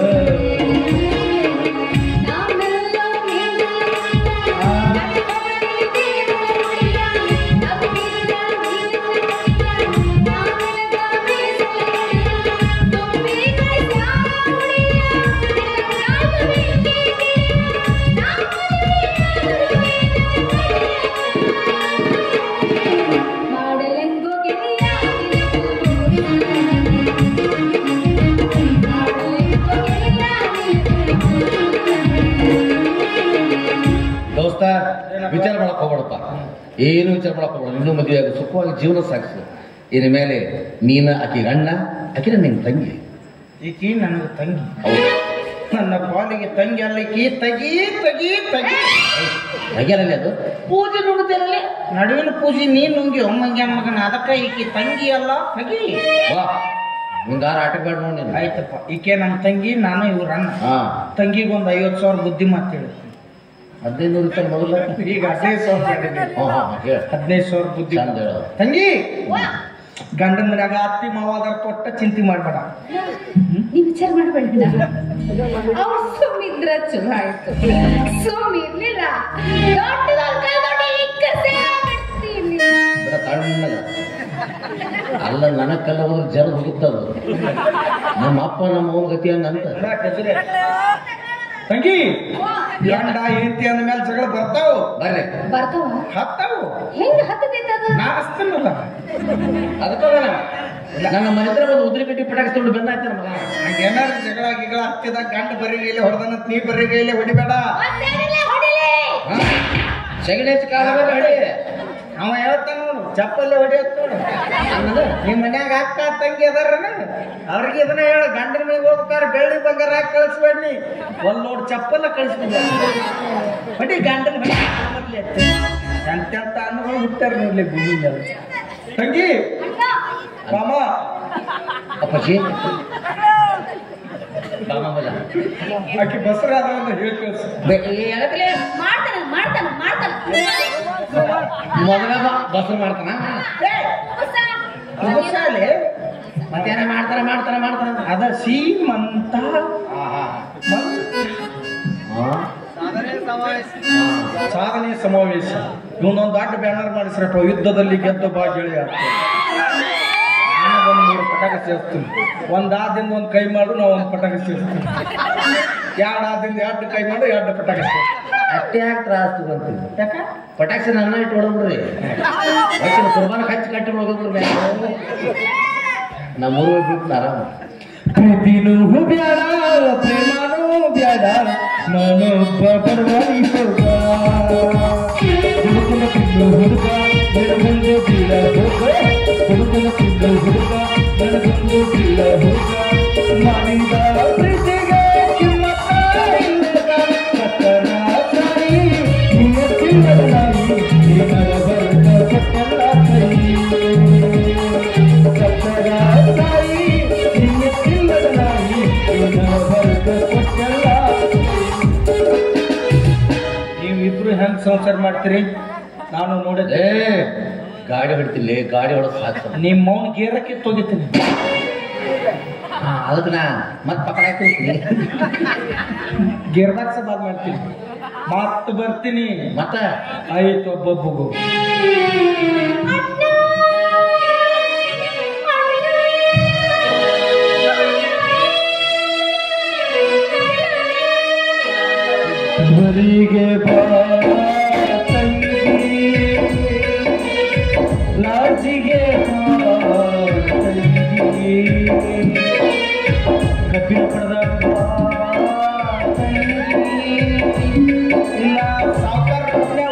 ಮಾಡಲೆಂಗು ಗೆಳೆಯ ದೋಸ್ತ ವಿಚಾರ ಮಾಡಕ್ ಹೋಗ್ಬೇಡಪ್ಪ ಏನು ವಿಚಾರ ಮಾಡಕ್ ಹೋಗ್ಬೇಡ ಇನ್ನೂ ಮದುವೆ ಆಗಿ ಸುಖವಾಗಿ ಜೀವನ ಸಾಗಿಸು ಇನ್ ಮೇಲೆ ನೀನ ಆಕಿ ಅಣ್ಣ ಆಕಿನ ನಿನ್ ತಂಗಿ ಈಕಿ ನನಗೆ ತಂಗಿ ಹೌದು ನನ್ನ ಪಾಲಿಗೆ ತಂಗಿ ಅಲ್ಲ ಈಕಿ ತಗಿ ತಗಿ ತಗಿ ತಂಗಿಯರಲ್ಲಿ ಅದು ಪೂಜೆ ನೋಡುತ್ತೇನಲ್ಲಿ ನಡುವಿನ ಪೂಜೆ ನೀನ್ ನುಂಗಿ ಒಮ್ಮಂಗ್ಯಾನ ಮಗನ ಅದಕ್ಕ ಈಕಿ ತಂಗಿ ಅಲ್ಲ ತಗಿ ವಾ ಹಿಂಗಾರ ಆಟಕ್ಕೆ ಬೇಡ ನೋಡಿ ನೀನು ಆಯ್ತಪ್ಪ ಈಕೆ ನಮ್ಮ ತಂಗಿ ನಾನು ಇವ್ರ ಅಣ್ಣ ಹಾ ತಂಗಿಗೆ ಒಂದು ಐವತ್ತು ಸಾವಿರ ಬುದ್ಧಿ ಮಾತು ಹೇಳಿ ಹದಿನೈದು ನೂರು ರೂಪಾಯಿ ಮೊದಲ ಈಗ ಹದಿನೈದು ಸಾವಿರ ಮಾಡಿದ್ದೀನಿ. ಹಾ ಹಾ ಹೇಳ ಹದಿನೈದು ಸಾವಿರ ಬುದ್ಧಿ ಚಂದ ಹೇಳೋದು ತಂಗಿ ಗಂಡನ ಮನ್ಯಾಗ ಅತ್ತಿ ಮಾವಾದರ ಕೊಟ್ಟ ಚಿಂತೆ ಮಾಡ್ಬೇಡ ನೀವ್ ವಿಚಾರ ಮಾಡಬೇಡ ಅವ್ರು ಸುಮ್ಮಿದ್ರ ಚಲೋ ಆಯ್ತು ಸುಮ್ ಇರ್ಲಿಲ್ಲ ದೊಡ್ಡದೊಂದ್ ಕೈ ದೊಡ್ಡ ಇಕ್ಕಸೆ ಬಿಡ್ತೀನಿ. ಬರ ತಣ್ಣಗ ಅಲ್ಲ ನನಗ್ ಕಲ್ಲ ಹೋದ್ರೆ ಜರ ಹೋಗಿತ್ತದ ನಮ್ಮ ಅಪ್ಪ ನಮ್ಮ ಅವ್ವ ಗತಿ ಹಂಗಂತ ತಂಗಿ ಗಂಡ ಹೆಂಡತಿ ಅಂದ ಮೇಲೆ ಜಗಳ ಬರ್ತಾವು ಬರ್ರಿ ಬರ್ತಾವ ಹತ್ತಾವು ಹೆಂಗ್ ಹತ್ತದೈತೆ ಅದು ನಾ ಹಚ್ತೀನಲ್ಲ ಅದಕ್ಕೆ ನನ್ನ ಮನೆತ್ರ ಒಂದು ಉದ್ರಿ ಕಟ್ಟಿ ಪಟಾಕಿ ತೊಗೊಂಡು ಬಂದಾಯ್ತಾರ ಮಗ ಏನಾರು ಜಗಳ ಗಿಗಳ ಹತ್ತಿದಾಗ ಗಂಡ ಬರೀ ಗೈಲೆ ಹೊಡೆದನಂತ ನೀ ಬರೀ ಗೈಲೆ ಹೊಡಿಬೇಡ ಮತ್ತೇನಿಲ್ಲ, ಹೊಡಿಲಿ ಹಾ? ಸೆಗಣಿ ಹಚ್ಚಿ ಕಾಲ ಹೇಳಿ ಅವ ಹೇಳ್ತಾನ ನೋಡು ಚಪ್ಪಲ್ಲಿ ಹೊಡಿಯತ್ ನೋಡು ಅನ್ನದ ನಿಮ್ ಮನ್ಯಾಗ ಅಕ್ಕ ತಂಗಿ ಅದಾರನ ಅವ್ರಿಗೆ ಇದನ್ನ ಹೇಳ ಗಂಡನ ಮೇಲೆ ಹೋಗ್ಬೇಕಾರೆ ಬೆಳ್ಳಿ ಬಂಗಾರ ಹಾಕಿ ಕಳಿಸ್ಬೇಡಿ ಒಂದ್ ನೋಡ್ ಚಪ್ಪಲ್ಲ ಕಳಿಸ್ಬಿಡ ಹೊಡಿ ಗಂಡನ ಹೊಡಿ ಮೊದ್ಲು ಎತ್ತಿ. ಎಂತೆಂತ ಅನ್ನಗಳು ಹುಟ್ಟಾರ ನೋಡ್ಲಿ ಭೂಮಿ ಮೇಲೆ ತಂಗಿ ಅಣ್ಣ, ಮಾಮ ಅಪ್ಪಚ್ಚಿ ಬಾಮಲ್ಲ ಆಕಿ ಬಸರ ಅದ ಅಂತ ಹೇಳಿ ಕಳ್ಸು ಎಳಕಲೆ ಮಾಡ್ತಾನ ಮಾಡ್ತಾನ ಮಾಡ್ತಾನ ಮೊದಲ ಬಸ್ರು ಮಾಡ್ತಾನ ಹೊಸ. ಕುಬಸಾಲೆ ಮತ್ತೇನ ಮಾಡ್ತಾರ ಮಾಡ್ತಾರ ಮಾಡ್ತಾರ ಅಂತ. ಅದ ಸೀಮಂತ ಹಾ, ಹಾ. ಮಂ- ಹಾ? ಸಾಧನೆ ಸಮಾವೇಶ ಇವನೊಂದು ದೊಡ್ಡ ಬ್ಯಾನರ್ ಮಾಡಿಸ್ರಪ್ಪ ಯುದ್ಧದಲ್ಲಿ ಗೆದ್ದ ಬಾ ಗೆಳೆಯ ಅಂತ. ನಾನು ಒಂದು ಮೂರು ಪಟಾಕ ಸೇರಿಸ್ತೀನಿ ಒಂದ್ ಆದಿಂದ ಒಂದು ಕೈ ಮಾಡು ನಾವು ಒಂದು ಪಟಾಕ ಸೇರಿಸ್ತೀನಿ ಎರಡು ಆದಿಂದ ಎರಡು ಕೈ ಮಾಡು ಎರಡು ಪಟಾಕ ಸೇರಿಸ್ತೀನಿ ಅಷ್ಟೇ ಯಾಕೆ ತ್ರಾಸ ತಗೊಂತೀವಿ ಯಾಕ ಪಟಾಕ್ಷಿ ನನ್ನ ಇಟ್ಟು ಹೊಡೆದ್ಬಿಡ್ರಿ ಒಟ್ಟಿನ ಕುರ್ಬಾನ ಹಚ್ಚಿ ಕಟ್ಟಿ ಹೋಗಿದ್ರಿ ನಮ್ಮೂರು ಬಿಟ್ಟು ಆರಾಮ ಪ್ರೀತಿನೂ ಬ್ಯಾಡ ಪ್ರೇಮನೂ ಬ್ಯಾಡ ನಾನೊಬ್ಬ ಬಡವಾಡಿ ಹುಡುಗ ಹುಡುಕನ ತಿಂದು ಹುಡುಗ ಬೆಳಗೊಂದು ಬೀಳ ಹುಡುಗ ಹುಡುಕನ ತಿಂದು ಹುಡುಗ ಬೆಳಗೊಂದು ಬೀಳ ಹುಡುಗ ಮಾಡಿದ ಪ್ರೀತಿಗೆ ಕಿಮ್ಮತ್ತ ಇಲ್ಲದ ಕತ್ತಲ ತಾಯಿ ನಿನ್ನ ಚಿನ್ನದ ನಾಯಿ ನಿನ್ನರ ಬರ್ತ ಕತ್ತಲ ತಾಯಿ ಕತ್ತಲ ತಾಯಿ ನಿನ್ನ ಚಿನ್ನದ ನಾಯಿ ನಿನ್ನರ ಬರ್ತ ಕತ್ತಲ ನೀವಿಬ್ರು ಹೆಂಗ್ ಸಂಸಾರ ಮಾಡ್ತೀರಿ ನಾನು ನೋಡಿದ್ದೆ ಏ ಗಾಡಿ ಹೊಡಿತಿಲ್ಲ ಗಾಡಿ ಹೊಡೆದು ಸಾಕು ನಿಮ್ಮ ಮೌನ ಗೇರಕ್ಕೆ ತೊಗಿತೀನಿ ಹಾ ಅದಕ್ಕೆ ನಾ ಮತ್ತೆ ಪಕಡಾಕ್ತೀನಿ ಗೇರ್ ಬಾಕ್ಸ್ ಬಾದ್ ಮಾಡ್ತೀನಿ ಮತ್ ಬರ್ತೀನಿ ಮತ್ತ ಆಯ್ತು ಒಬ್ಬೊಬ್ಬಗು ಬರಿಗೆ ಬಾ ತಂಗಿ ಲಾಜಿಗೆ ಬಾ ತಂಗಿ ಕಬ್ಬಿನ ಪಡೆದ ಇಲ್ಲ ಸಾವುಕಾರ ಮನೆ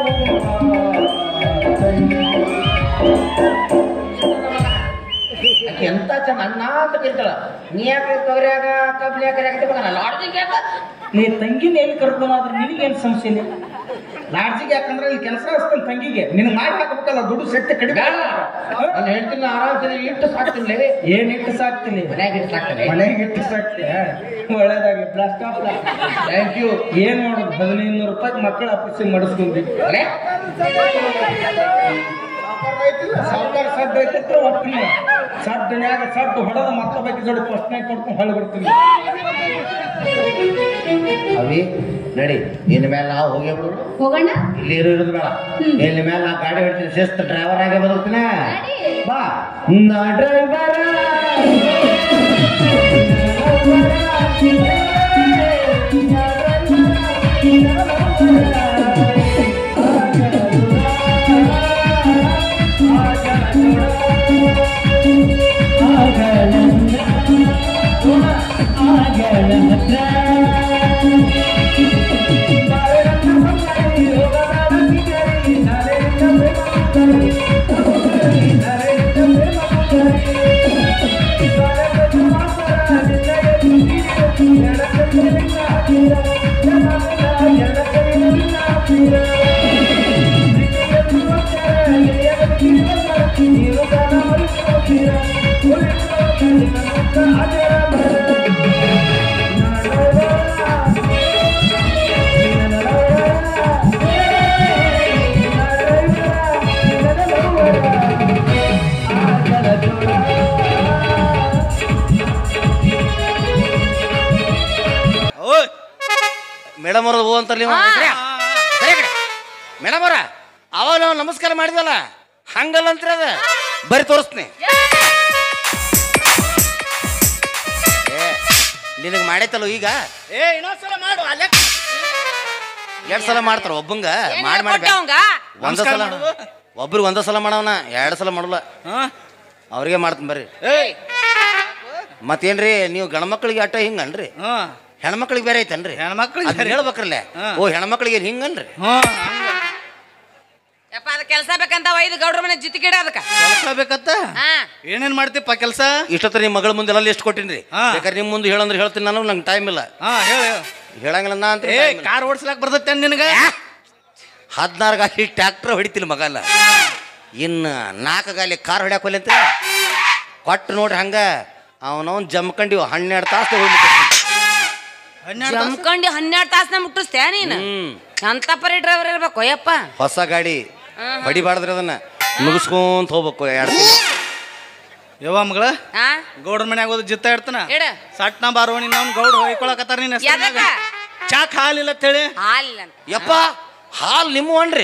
ಆಕಿ ಎಂತ ಚೆನ್ನ ಅನ್ನ ಅಂತ ಕರಿತಾಳ ನೀ ಯಾಕೆ ತೊಗರಿಯಾಗ ಕಬ್ಲಿ ಯಾಕೆ ಹಾಕಿ ಲಾಡ್ಜಿಗೆ ಯಾಕ ನೀ ತಂಗಿನ ಎಲ್ಲಿ ಕರ್ಕೊಂಡ್ರೆ ನಿನಗೇನು ಸಮಸ್ಯೆ ಇಲ್ಲ ಲಾಡ್ಜಿಗೆ ಯಾಕಂದ್ರೆ ಇಲ್ಲಿ ಕೆಲಸ ಹಚ್ತಾನೆ ತಂಗಿಗೆ ನಿನಗೆ ಮಾಡಿ ಹಾಕ್ಬೇಕಲ್ಲ ದುಡ್ಡು ಸೆಟ್ ಕಡಿಮೆ ಬೇಡ ನಾನು ಹೇಳ್ತೀನಿ ಆರಾಮ್ಸರಿ ಇಟ್ಟು ಸಾಕ್ತೀನಿ ಏನ್ ಇಟ್ಟು ಸಾಕ್ತೀನಿ ಮನ್ಯಾಗ ಇಟ್ಟು ಸಾಕ್ತೀನಿ ಮನೆಗೆ ಇಟ್ಟು ಸಾಕ್ತೀಯ ಒಳ್ಳೇದಾಗ್ಲಿ ಪ್ಲಾಸ್ಟ್ ಆಫ್ ಥ್ಯಾಂಕ್ ಯು ಏನ್ ಮಾಡೋದು ಹದಿನೈದು ನೂರು ರೂಪಾಯಿ ಮಕ್ಕಳ ಆಫೀಸಿಗೆ ಮಾಡಿಸ್ಕೊಂಡಿ ಅರೆ ಸರ್ಕಾರ ಸಡ್ಡು ಐತಿತ್ತು ಒಟ್ಟಿನ ಸಡ್ಡನ್ಯಾಗ ಸಡ್ಡು ಹೊಡೆದ ಮತ್ತೊಬ್ಬಕ್ಕೆ ಜೋಡಿ ಪ್ರಶ್ನೆ ಕೊಡ್ಕೊಂಡು ಹೊಳೆ ಬರ್ತೀನಿ ಅವಿ ನಡಿ ಇನ್ ಮೇಲೆ ನಾವು ಹೋಗಿ ಬಿಡು ಹೋಗೋಣ ಇಲ್ಲಿ ಇರೋದು ಬೇಡ ಇಲ್ಲಿ ಮೇಲೆ ನಾ ಗಾಡಿ ಹೊಡ್ತೀನಿ ಶಿಸ್ತು ಡ್ರೈವರ್ ಆಗೇ ಬದುಕ್ತೀನಿ ನಡಿ. ಬಾ ನಾ ಡ್ರೈವರ ಅಂತಾರಲ್ಲ ಇವ. ಸರಿ, ಸರಿ ಕಡೆ ಮೇಡಮ್ ಅವರ ಅವಾಗ ನಾವು ನಮಸ್ಕಾರ ಮಾಡಿದ್ವಲ್ಲ ಹಂಗಲ್ಲ ಅಂತ್ರಿ ಅದ ಬರಿ ತೋರಿಸ್ತೀನಿ ಏ ನಿನಗೆ ಮಾಡೈತಲ್ಲ ಈಗ ಏ ಇನ್ನೊಂದ್ಸಲ ಮಾಡು ಅಲ್ಲೇ ಎರಡ್ ಸಲ ಮಾಡ್ತಾರ ಒಬ್ಬಂಗ ಮಾಡಿ ಮಾಡಿ ಬ್ಯಾ- ಅವಂಗ ಒಂದ ನಮಸ್ಕಾರ ಸಲ ಮಾಡೋದು? ಒಬ್ರಿಗೆ ಒಂದ ಸಲ ಮಾಡವನ ಎರಡು ಸಲ ಮಾಡಲ್ಲ ಹಾ ಅವ್ರಿಗೆ ಮಾಡ್ತೀನಿ ಬರ್ರಿ ಏಯ್ ಮತ್ತೇನ್ರಿ ನೀವು ಗಂಡ್ಮಕ್ಳಿಗೆ ಅಟ್ಟ ಹಿಂಗನ್ರಿ ಹಾ ಹೆಣ್ಮಕ್ಳಿಗೆ ಬೇರೆ ಐತನ್ರಿ ಹೆಣ್ಮಕ್ಳಿಗೆ ಅದ್ನ ಬೇರೆ. ಹೇಳ್ಬೇಕ್ರಲ್ಲೇ ಹಾ. ಓ ಹೆಣ್ಮಕ್ಳಿಗೆ ಹಿಂಗನ್ರಿ ಹಾ ಹಂಗ ಯಪ್ಪ ಅದ ಕೆಲಸ ಬೇಕಂತ ಒಯ್ದು ಗೌಡ್ರ ಮನೆ ಜಿತಿ ಗಿಡ ಅದಕ್ಕ ಕೆಲಸ ಬೇಕತ್ತ ಹಾ ಏನೇನ್ ಮಾಡ್ತಿಪ್ಪ ಕೆಲಸ ಇಷ್ಟೊತ್ತ ನಿಮ್ಮ ಮಗಳ ಮುಂದೆ ಎಲ್ಲ ಲಿಸ್ಟ್ ಕೊಟ್ಟಿನ್ರಿ ಹಾ. ಬೇಕಾದ್ರೆ ನಿಮ್ಮ ಮುಂದೆ ಹೇಳಂದ್ರೆ ಹೇಳ್ತೀನಿ ನಾನು ನಂಗೆ ಟೈಮ್ ಇಲ್ಲ ಹಾ ಹೇಳ ಹೇಳಂಗಿಲ್ಲ ನಾ ಅಂತ ಏ ಕಾರ್ ಓಡಿಸ್ಲಾಕ್ ಬರ್ತೈತೆ ನಿನಗ ಹದಿನಾರು ಗಾಲಿ ಟ್ರ್ಯಾಕ್ಟರ್ ಹೊಡಿತಿಲ್ಲ ಮಗಲ್ಲ ಇನ್ನು ನಾಲ್ಕು ಗಾಲಿ ಕಾರ್ ಹೊಡ್ಯಾಕ ಅಂತ ಕೊಟ್ಟು ನೋಡ್ರಿ ಹಂಗ ಅವನವನ್ ಜಮ್ಕಂಡಿವ್ ಹನ್ನೆರಡು ತಾಸು ಹೋಗ್ಬಿಟ್ಟು ಹನ್ನೆರಡು ತಾಸು? ಜಮ್ಕಂಡಿ ಹನ್ನೆರಡು ತಾಸನ ಮುಟ್ಟಿಸ್ತೇ ನೀನು ಹ್ಮ್ ಎಂತ ಪರಿ ಡ್ರೈವರ್ ಇರ್ಬೇಕು ಯಪ್ಪ ಹೊಸ ಗಾಡಿ ಹೊಡಿಬಾರ್ದ್ರಿ ಅದನ್ನ ಮುಗಿಸ್ಕೊಂತ ಹೋಗ್ಬೇಕು ಎರಡು ಯವ್ವ ಮಗಳ ಹಾ ಗೌಡ್ರ ಮನ್ಯಾಗ ಹೋದ್ ಜಿತ್ತ ಇಡ್ತಾನ ಇಡ ಸಟ್ನ ಬಾರೋ ನೀನ್ ಅವ್ನ ಗೌಡ್ ಹೊಯ್ಕೊಳಕತ್ತಾರ ನೀನ್ ಎದಕ್ಕ? ಚಾಕ್ ಹಾಲಿಲ್ಲ ಅಂತ ಹೇಳಿ ಹಾಲಿಲ್ಲ ಅಂತ. ಯಪ್ಪ ಹಾಲು ನಿಮ್ಮವನ್ರಿ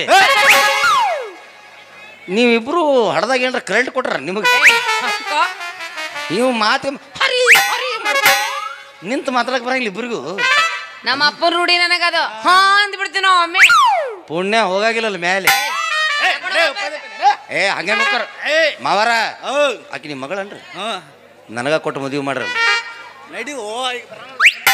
ನೀವಿಬ್ರು ಹಡ್ದಾಗ ಏನ್ರ ಕರೆಂಟ್ ಕೊಟ್ರ ನಿಮಗೆ ಅಕ್ಕೋ, ನೀವು ಮಾತು ಹರಿ ಹರಿ ಮಾಡ್ತೀರಿ. ನಿಂತು ಮಾತಾಡಕ್ ಬರಂಗಿಲ್ಲ ಇಬ್ರಿಗೂ ನಮ್ಮ ಅಪ್ಪನ ರೂಢಿ ನನಗದು ಹಾ ಅಂದ್ ಬಿಡ್ತೀವಿ ನಾವು ಒಮ್ಮೆ ಪುಣ್ಯ ಹೋಗಾಗಿಲ್ಲಲ್ಲ ಮೇಲೆ ಏ ಹಂಗೆ ಮಕ್ಕಳ ಏಯ್ ಮಾವಾರ ಓ ಆಕಿ ನಿಮ್ಮ ಮಗಳನ್ರಿ ಹಾ ನನಗ ಕೊಟ್ಟು ಮದುವೆ ಮಾಡ್ರಿ ನಡಿ ಓ ಈಗ ಬರೋಣ.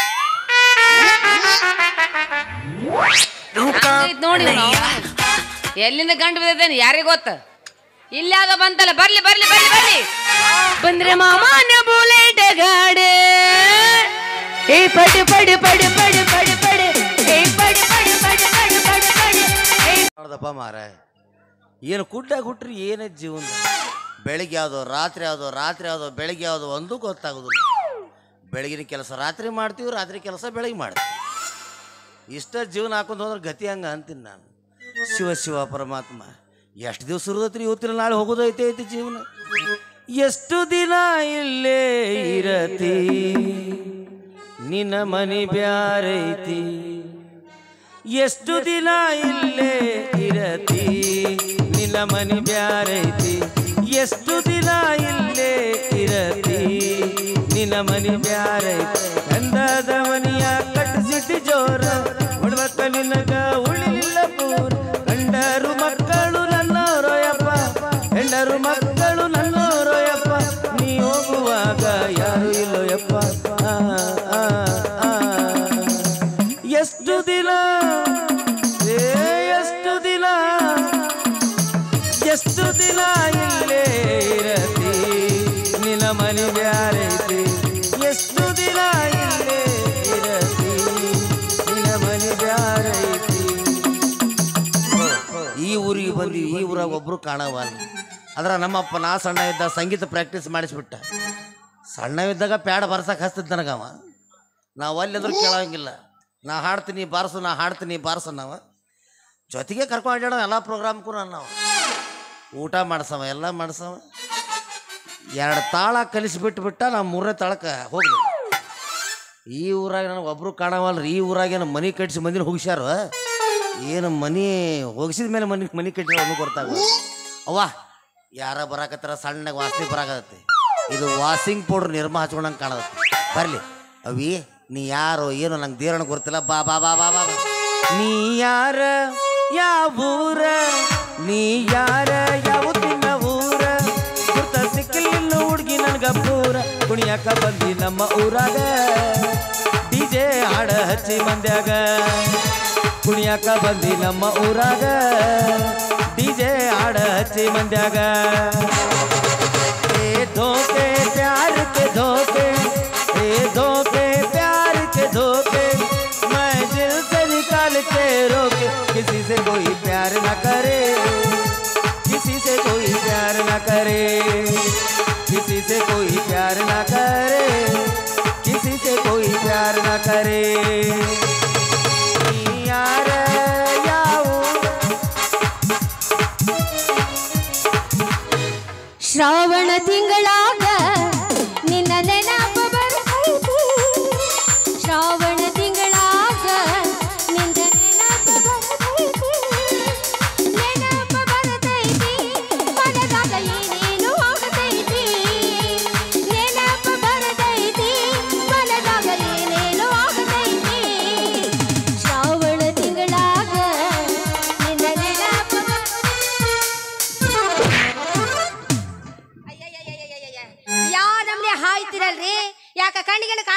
ಹಂಗೈತ್ ನೋಡಿ ನಾವು. ಎಲ್ಲಿಂದ ಗಂಡು ಬಿದ್ದೇನೆ ಯಾರಿಗ ಗೊತ್ತ ಇಲ್ಲಾಗ ಬಂತಲ್ಲ ಬರ್ಲಿ ಬರ್ಲಿ ಬರ್ಲಿ ಬರ್ಲಿ ಬಂದ್ರೆ ಮಾಮನ ಬುಲೆಟ್ ಗಾಡಿ ಏ ಪಡಿ ಪಡಿ ಪಡಿ ಪಡಿ ಪಡಿ ಪಡಿ ಏ ಪಡಿ ಪಡಿ ಪಡಿ ಪಡಿ ಪಡಿ ಪಡಿ ಏ ಮಾಡ್ದಪ್ಪ ಮಾರ ಏನು ಕುಡ್ಡಾಗ ಹುಟ್ರಿ ಏನೇ ಜೀವನ ಬೆಳಿಗ್ಗೆ ಯಾವುದೋ ರಾತ್ರಿ ಯಾವುದೋ ರಾತ್ರಿ ಯಾವುದೋ ಬೆಳಿಗ್ಗೆ ಯಾವುದೋ ಒಂದೂ ಗೊತ್ತಾಗೋದಿಲ್ಲ ಬೆಳಗಿನ ಕೆಲಸ ರಾತ್ರಿ ಮಾಡ್ತೀವಿ ರಾತ್ರಿ ಕೆಲಸ ಬೆಳಗ್ಗೆ ಮಾಡ್ತೀವಿ ಇಷ್ಟ ಜೀವನ ಹಾಕೊಂಡು ಹೋದ್ರೆ ಗತಿ ಹಂಗ ಅಂತೀನಿ ನಾನು ಶಿವ ಶಿವ ಪರಮಾತ್ಮ ಎಷ್ಟು ದಿವಸ ಇರೋದತ್ರಿ ಇವತ್ತಿನ ನಾಳೆ ಹೋಗೋದು ಐತೆ ಐತಿ ಜೀವನ ಎಷ್ಟು ದಿನ ಇಲ್ಲೇ ಇರತಿ ನಿನ್ನ ಮನಿ ಬ್ಯಾರೈತಿ ಎಷ್ಟು ದಿನ ಇಲ್ಲೇ ಇರತಿ ನಿನ್ನ ಮನಿ ಬ್ಯಾರೈತಿ ಎಷ್ಟು ದಿನ ಇಲ್ಲೇ ಇರತಿ ನಿನ್ನ ಮನಿ ಬ್ಯಾರೈತಿ ಗಂಧದ ಮನಿಯ ಕಟ್ಟಿಸಿಟ್ಟು ಜೋರ ಉಳ್ವಕ್ಕ ನಿನಗ ಉಳಿಲಿಲ್ಲ ಪೂರ ಗಂಡರು ಮಕ್ಕಳು ನನ್ನೋರೋಯಪ್ಪ ಹೆಂಡರು ಮಕ್ಕಳು ನನ್ನೋರೋಯಪ್ಪ ನೀ ಹೋಗುವಾಗ ಯಾರು ಇಲ್ಲೋ ಯಪ್ಪ ಆ, ಆ, ಆ. ಎಷ್ಟು ದಿನ ಏ ಎಷ್ಟು ದಿನ ಎಷ್ಟು ದಿನ ಇಲ್ಲೇ ಇರತಿ ನಿನ್ನ ಮನೆ ಬ್ಯಾರೈತಿ ಎಷ್ಟು ದಿನ ಇಲ್ಲೇ ಇರತಿ ನಿನ್ನ ಮನೆ ಬ್ಯಾರೈತಿ ಈ ಊರಿಗೆ ಬಂದೀವಿ ಈ ಊರಾಗ ಒಬ್ರು ಕಾಣವಲ್ಲ ಅದ್ರ ನಮ್ಮಪ್ಪ ನಾ ಸಣ್ಣ ಇದ್ದ ಸಂಗೀತ ಪ್ರಾಕ್ಟೀಸ್ ಮಾಡಿಸ್ಬಿಟ್ಟ ಸಣ್ಣವಿದ್ದಾಗ ಪ್ಯಾಡ ಬರ್ಸಕ್ಕೆ ಹಚ್ತಿದ್ದ ನನಗವ ನಾವು ಅಲ್ಲಿ ಅಂದ್ರೂ ಕೇಳೋಂಗಿಲ್ಲ ನಾ ಹಾಡ್ತೀನಿ ಬಾರಿಸು ನಾ ಹಾಡ್ತೀನಿ ಬಾರಿಸು ನಾವು ಜೊತೆಗೆ ಕರ್ಕೊಂಡು ಅಡ್ಯಾಡೋ ಎಲ್ಲ ಪ್ರೋಗ್ರಾಮ್ಗೂ ನಾನು ನಾವು ಊಟ ಮಾಡ್ಸವ ಎಲ್ಲ ಮಾಡ್ಸವ ಎರಡು ತಾಳ ಕಲಿಸ್ಬಿಟ್ಟು ಬಿಟ್ಟ ನಾ ಮೂರನೇ ತಾಳಕ್ಕೆ ಹೋಗ್ಲಿ ಈ ಊರಾಗ ನನಗೆ ಒಬ್ರು ಕಾಣವಲ್ರಿ ಈ ಊರಾಗ ಏನು ಮನೆ ಕಟ್ಟಿಸಿ ಮಂದಿನ ಹೋಗಿಸ್ಯಾರ ಏನು ಮನಿ ಹೋಗಿಸಿದ ಮೇಲೆ ಮನೆ ಮನೆ ಕಟ್ಟಿರೋ ಅನ್ನೋ ಗೊತ್ತಾಗ ಅವ್ವ ಯಾರ ಬರಾಕತ್ತಾರ ಸಣ್ಣಗೆ ವಾಸನೆ ಬರಾಕತ್ತೈತಿ ಇದು ವಾಷಿಂಗ್ ಪೌಡ್ರ್ ನಿರ್ಮ ಹಚ್ಕೊಂಡಂಗೆ ಕಾಣದತ್ತೆ ಬರಲಿ ಅವಿ ನೀ ಯಾರೋ ಏನೋ ನಂಗೆ ದೇವರನ್ನ ಗೊತ್ತಿಲ್ಲ ಬಾ ಬಾ ಬಾ ಬಾ ಬಾ ಬಾ. ನೀ ಯಾರ ಯಾವ ಊರ ನೀ ಯಾರ ಯಾವತ್ತಿನ ಊರ ಗುರ್ತ ಸಿಕ್ಕಲಿಲ್ಲ ಹುಡುಗಿ ನನ್ಗ ಪೂರ ಕುಣಿಯಾಕ ಬಂದಿ ನಮ್ಮ ಊರಾಗ ಡಿಜೆ ಹಾಡ ಹಚ್ಚಿ ಮಂದ್ಯಾಗ ಕುಣಿಯಾಕ ಬಂದಿ ನಮ್ಮ ಊರಾಗ ಡಿಜೆ ಹಾಡ ಹಚ್ಚಿ ಮಂದ್ಯಾಗ ए धोखे प्यार के धोखे ए धोखे प्यार के धोखे मैं दिल से निकाल के रोके किसी से कोई प्यार न करे किसी से कोई प्यार न करे किसी से कोई प्यार न करे किसी से कोई प्यार न करे यार याऊ ಶ್ರಾವಣ ತಿಂಗಳಾಗ ನಿನ್ನ ನೆನಪ ಬರ್ತೈತಿ ಶ್ರಾವಣ ತಿಂಗಳಾಗ ನಿನ್ನ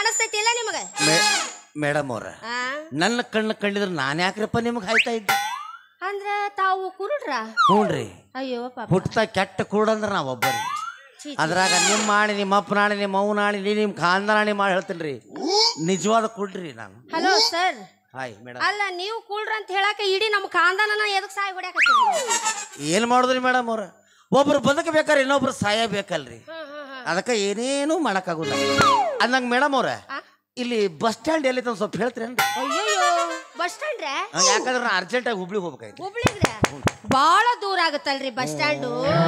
ಕಾಣಿಸ್ತೈತಿಲ್ಲ ನಿಮಗ ಮೇಡಮ್ ಅವ್ರ ಆ ನನ್ನ ಕಣ್ಣು ಕಂಡಿದ್ರೆ ನಾನು ಯಾಕ್ರಪ್ಪ ನಿಮ್ಗೆ ಹಾಯ್ತಾ ಇದ್ದೆ ಅಂದ್ರ ತಾವು ಕುರುಡ್ರ ಹ್ಞೂನ್ರಿ ಅಯ್ಯೋ ಪಾಪ ಹುಟ್ಟ ಕೆಟ್ಟ ಕೂಡಂದ್ರೆ ನಾವು ಒಬ್ಬರಿ ಛೀ, ಛೀ. ಅದ್ರಾಗ ನಿಮ್ಮ ಆಣಿ ನಿಮ್ಮ ಅಪ್ಪನ ಆಣಿ ನಿಮ್ಮ ಅವ್ನ ಆಣಿ ನೀ ನಿಮ್ಮ ಖಾನ್ದಾನಿ ಮಾಡಿ ಹೇಳ್ತೀನಿ ರೀ ನಿಜವಾದ ಕುಡ್ರಿ ನಾನು ಹಲೋ ಸರ್ ಹಾಯ್ ಮೇಡಮ್ ಅಲ್ಲ ನೀವು ಕೂಳ್ರ ಅಂತ ಹೇಳಾಕ ಇಡೀ ನಮ್ಮ ಖಾನ್ದಾನನ ಎದಕ್ ಸಾಯ್ ಹೊಡ್ಯಾಕತ್ತೀರಿ ಏನು ಮಾಡಿದ್ರಿ ಮೇಡಮ್ ಅವ್ರ ಒಬ್ರು ಬದುಕಬೇಕಾದ್ರೆ ಇನ್ನೊಬ್ರು ಸಾಯಬೇಕಲ್ರಿ ಅದಕ್ಕೆ ಏನೇನೂ ಮಾಡೋಕ್ಕಾಗೋಲ್ಲ ಅಂದಂಗೆ ಮೇಡಮ್ ಅವ್ರ ಇಲ್ಲಿ ಬಸ್ ಸ್ಟ್ಯಾಂಡ್ ಎಲ್ಲಿ ಒಂದು ಸ್ವಲ್ಪ ಹೇಳ್ತೀರೇನ್ರಿ ಅಯ್ಯಯ್ಯೋ ಬಸ್ ಸ್ಟ್ಯಾಂಡ್ರೆ ಯಾಕಂದ್ರೆ ನಾನು ಅರ್ಜೆಂಟಾಗಿ ಹುಬ್ಳಿಗೆ ಹೋಗ್ಬೇಕಾಯ್ತು ಹುಬ್ಳಿಗ್ರೆ ಬಾಳ ದೂರ ಆಗುತ್ತಲ್ರಿ ಬಸ್ ಸ್ಟ್ಯಾಂಡು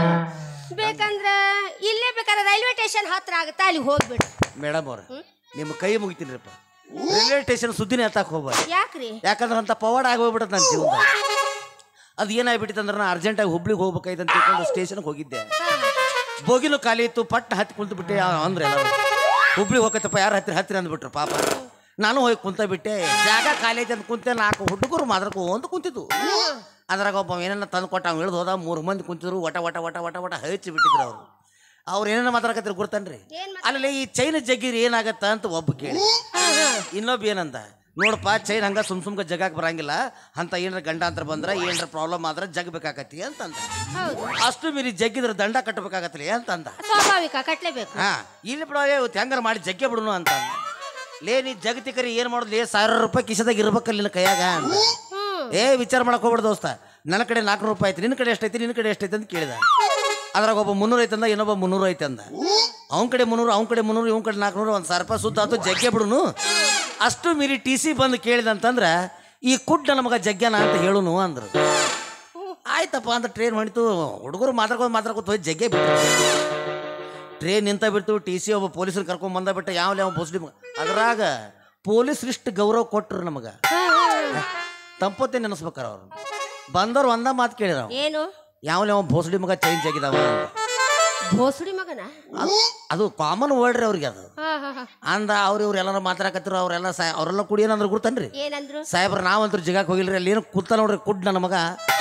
ಬೇಕಂದ್ರ ಇಲ್ಲೇ ಬೇಕಾದ್ರೆ ರೈಲ್ವೆ ಸ್ಟೇಷನ್ ಹತ್ರ ಆಗುತ್ತಾ ಅಲ್ಲಿ ಹೋಗ್ಬಿಡು ಮೇಡಮ್ ಅವ್ರ ನಿಮ್ಮ ಕೈ ಮುಗಿತೀನಿರಪ್ಪ ರೈಲ್ವೆ ಸ್ಟೇಷನ್ ಸುದ್ದಿನೇ ಎತ್ತಕ್ಕೆ ಹೋಗ್ಬಾರ್ದು ಯಾಕ್ರಿ ಯಾಕಂದ್ರೆ ಅಂತ ಪವಾಡ ಆಗೋಗ್ಬಿಟ್ಟದ ನನ್ನ ಜೀವನ ಅದು ಏನಾಗ್ಬಿಟ್ಟಿತ್ತು ಅಂದ್ರೆ ನಾನು ಅರ್ಜೆಂಟಾಗಿ ಹುಬ್ಳಿಗೆ ಹೋಗ್ಬೇಕಾಯ್ತು ಅಂತ ತಿಳ್ಕೊಂಡು ಸ್ಟೇಷನ್ಗೆ ಹೋಗಿದ್ದೆ ಬೋಗಿಲು ಖಾಲಿ ಇತ್ತು ಪಟ್ಟ ಹತ್ತಿ ಕುಂತು ಬಿಟ್ಟೆ ಅಂದ್ರೆ ಎಲ್ಲರೂ ಹುಬ್ಳಿಗೆ ಹೋಗತ್ತಪ್ಪ ಯಾರು ಹತ್ತಿರ ಹತ್ತಿರ ಅಂದ್ಬಿಟ್ರು ಪಾಪ ನಾನು ಹೋಗಿ ಕುಂತ ಬಿಟ್ಟೆ ಜಾಗ ಖಾಲಿ ಐತೆ ಅಂತ ಕುಂತೆ ನಾಲ್ಕು ಹುಡುಗರು ಮಾದ್ರಕು ಒಂದು ಕುಂತಿದ್ದು ಅದ್ರಾಗ ಒಬ್ಬ ಏನನ್ನ ತಂದು ಕೊಟ್ಟ ಅವ್ನು ಇಳ್ದು ಹೋದ ಮೂರು ಮಂದಿ ಕುಂತಿದ್ರು ವಟ ವಟ ವಟ ವಟ ವಟ ಹಚ್ಚಿ ಬಿಟ್ಟಿದ್ರು ಅವರು ಅವ್ರು ಏನೇನ ಮಾತಾಡಕತ್ತಿರು ಗುರ್ತನ್ರಿ ಅಲ್ಲಿ ಈ ಚೈನ್ ಜಗ್ಗಿರಿ ಏನಾಗತ್ತ ಅಂತ ಒಬ್ಬ ಕೇಳಿ ಇನ್ನೊಬ್ಬ ಏನಂದ ನೋಡಪ್ಪ ಚೈನ್ ಹಂಗ ಸುಮ್ ಸುಮ್ಕ ಜಗಾಕ್ ಬರಂಗಿಲ್ಲ ಅಂತ ಏನಾರ ಗಂಡಾಂತರ ಬಂದ್ರ ಏನಾರ ಪ್ರಾಬ್ಲಮ್ ಆದ್ರೆ ಜಗ್ಬೇಕಾಕತಿ ಅಂತಂದ ಅಷ್ಟು ಮೀರಿ ಜಗ್ಗಿದ್ರೆ ದಂಡ ಕಟ್ಟಬೇಕಾಗತ್ತಲಿ ಅಂತಂದ ಸ್ವಾಭಾವಿಕ ಕಟ್ಲೇಬೇಕು ಹಾ ಇಲ್ಲಿ ಬಿಡೋ ಇವತ್ತು ಹೆಂಗಾರ ಮಾಡಿ ಜಗ್ಗೆ ಬಿಡುನು ಅಂತ ಅಂದ. ಲೇ ನೀ ಜಗತಿಕರಿ ಏನ್ ಮಾಡೋದು ಲೇ ಸಾವಿರ ರೂಪಾಯಿ ಕಿಸದಾಗ ಇರ್ಬೇಕಲ್ಲ ನಿನ್ನ ಕೈಯಾಗ ಅಂದ. ಏ ವಿಚಾರ ಮಾಡಕ್ ಹೋಗ್ಬಿಡ ದೋಸ್ತ ನನ್ನ ಕಡೆ ನಾಲ್ಕುನೂರು ರೂಪಾಯಿ ಐತಿ ನಿನ್ನ ಕಡೆ ಎಷ್ಟೈತಿ ನಿನ್ನ ಕಡೆ ಎಷ್ಟೈತಿ ಅಂತ ಕೇಳಿದ ಅದ್ರಾಗ ಒಬ್ಬ ಮುನ್ನೂರು ಐತೆ ಅಂದ ಇನ್ನೊಬ್ಬ ಮುನ್ನೂರು ಐತೆ ಅಂದ ಅವ್ನ ಕಡೆ ಮುನ್ನೂರು ಅವ್ನ ಕಡೆ ಮುನ್ನೂರು ಇವ್ನ ಕಡೆ ನಾಲ್ಕುನೂರು ಒಂದು ಸಾವಿರ ರೂಪಾಯಿ ಸುತ್ತ ಆತು ಜಗ್ಗೆ ಬಿಡುನು ಅಷ್ಟು ಮೀರಿ ಟಿ ಸಿ ಬಂದು ಕೇಳಿದಂತಂದ್ರ ಈ ಕುಡ್ಡ ನಮಗ ಜಗ್ಗನ ಅಂತ ಹೇಳುನು ಅಂದ್ರು ಆಯ್ತಪ್ಪ ಅಂತ ಟ್ರೈನ್ ಹೊಣಿತು ಹುಡುಗರು ಮಾತಾಡ್ಕೊಂಡು ಮಾತಾಡ್ಕೊತ ಹೋಗಿ ಜಗ್ಗೆ ಬಿಟ್ಟು ಟ್ರೈನ್ ನಿಂತ ಬಿಡ್ತು ಟಿ ಸಿ ಒಬ್ಬ ಪೊಲೀಸರು ಕರ್ಕೊಂಡ್ ಬಂದ ಬಿಟ್ಟ ಯಾವ ಯಾವ ಮುಸ್ಲಿಮ್ ಅದ್ರಾಗ ಪೊಲೀಸರು ಇಷ್ಟು ಗೌರವ ಕೊಟ್ರು ನಮಗ ತಂಪತ್ತೆ ನೆನೆಸ್ಬೇಕಾರ ಅವ್ರು ಬಂದವ್ರು ಒಂದ ಮಾತು ಕೇಳಿರ ಏನು ಯಾವ ಯಾವ ಭೋಸಡಿ ಮಗ ಚೇಂಜ್ ಆಗಿದಾವ ಅಂತ. ಭೋಸುಡಿ ಮಗನ ಅದು ಅದು ಕಾಮನ್ ವರ್ಡ್ ರೀ ಅವ್ರಿಗೆ ಅದು ಹಾ ಹಾ ಹಾ ಅಂದ ಅವ್ರು ಇವ್ರು ಎಲ್ಲಾರು ಮಾತಾಡಕತ್ತಿರು ಅವರೆಲ್ಲ ಸಾ ಅವರೆಲ್ಲ ಕುಡಿ ಏನಂದ್ರೆ ಗುರ್ತನ್ರಿ ಏನಂದ್ರು ಸಾಹೇಬ್ರ ನಾವಂತೂ ಜಗಕ್ಕೆ ಹೋಗಿಲ್ರಿ ಅಲ್ಲಿ ಏನು ಕೂತ ನೋಡ್ರಿ ಕುಡ್ ನನ್ನ ಮಗ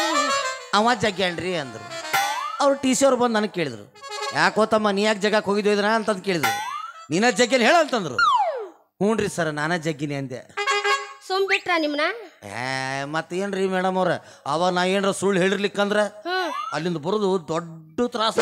ಅವ ಜಗ್ಗ್ಯಾನ್ರಿ ಅಂದ್ರು ಅವ್ರು ಟಿ ಸಿ ಅವ್ರು ಬಂದು ನನಗೆ ಕೇಳಿದ್ರು ಯಾಕೋ ತಮ್ಮ ನೀ ಯಾಕೆ ಜಗಕ್ಕೆ ಹೋಗಿದ್ದು ಇದನ್ನ ಅಂತಂದು ಕೇಳಿದ್ರು ನೀನ ಜಗ್ಗಿನ ಹೇಳ ಅಂತಂದ್ರು ಹ್ಞೂ ರೀ ಸರ್ ನಾನೇ ಜಗ್ಗಿನಿ ಅಂದೆ ಸುಮ್ ಬಿಟ್ರ ನಿಮ್ನ ಏ ಮತ್ತೆ ಏನ್ರಿ ಮೇಡಮ್ ಅವ್ರ ಅವಾಗ ನಾ ಏನ್ರ ಸುಳ್ಳು ಹೇಳಿರ್ಲಿಕ್ಕಂದ್ರ ಹ್ಮ್ ಅಲ್ಲಿಂದ ಬರೋದು ದೊಡ್ಡ ತ್ರಾಸ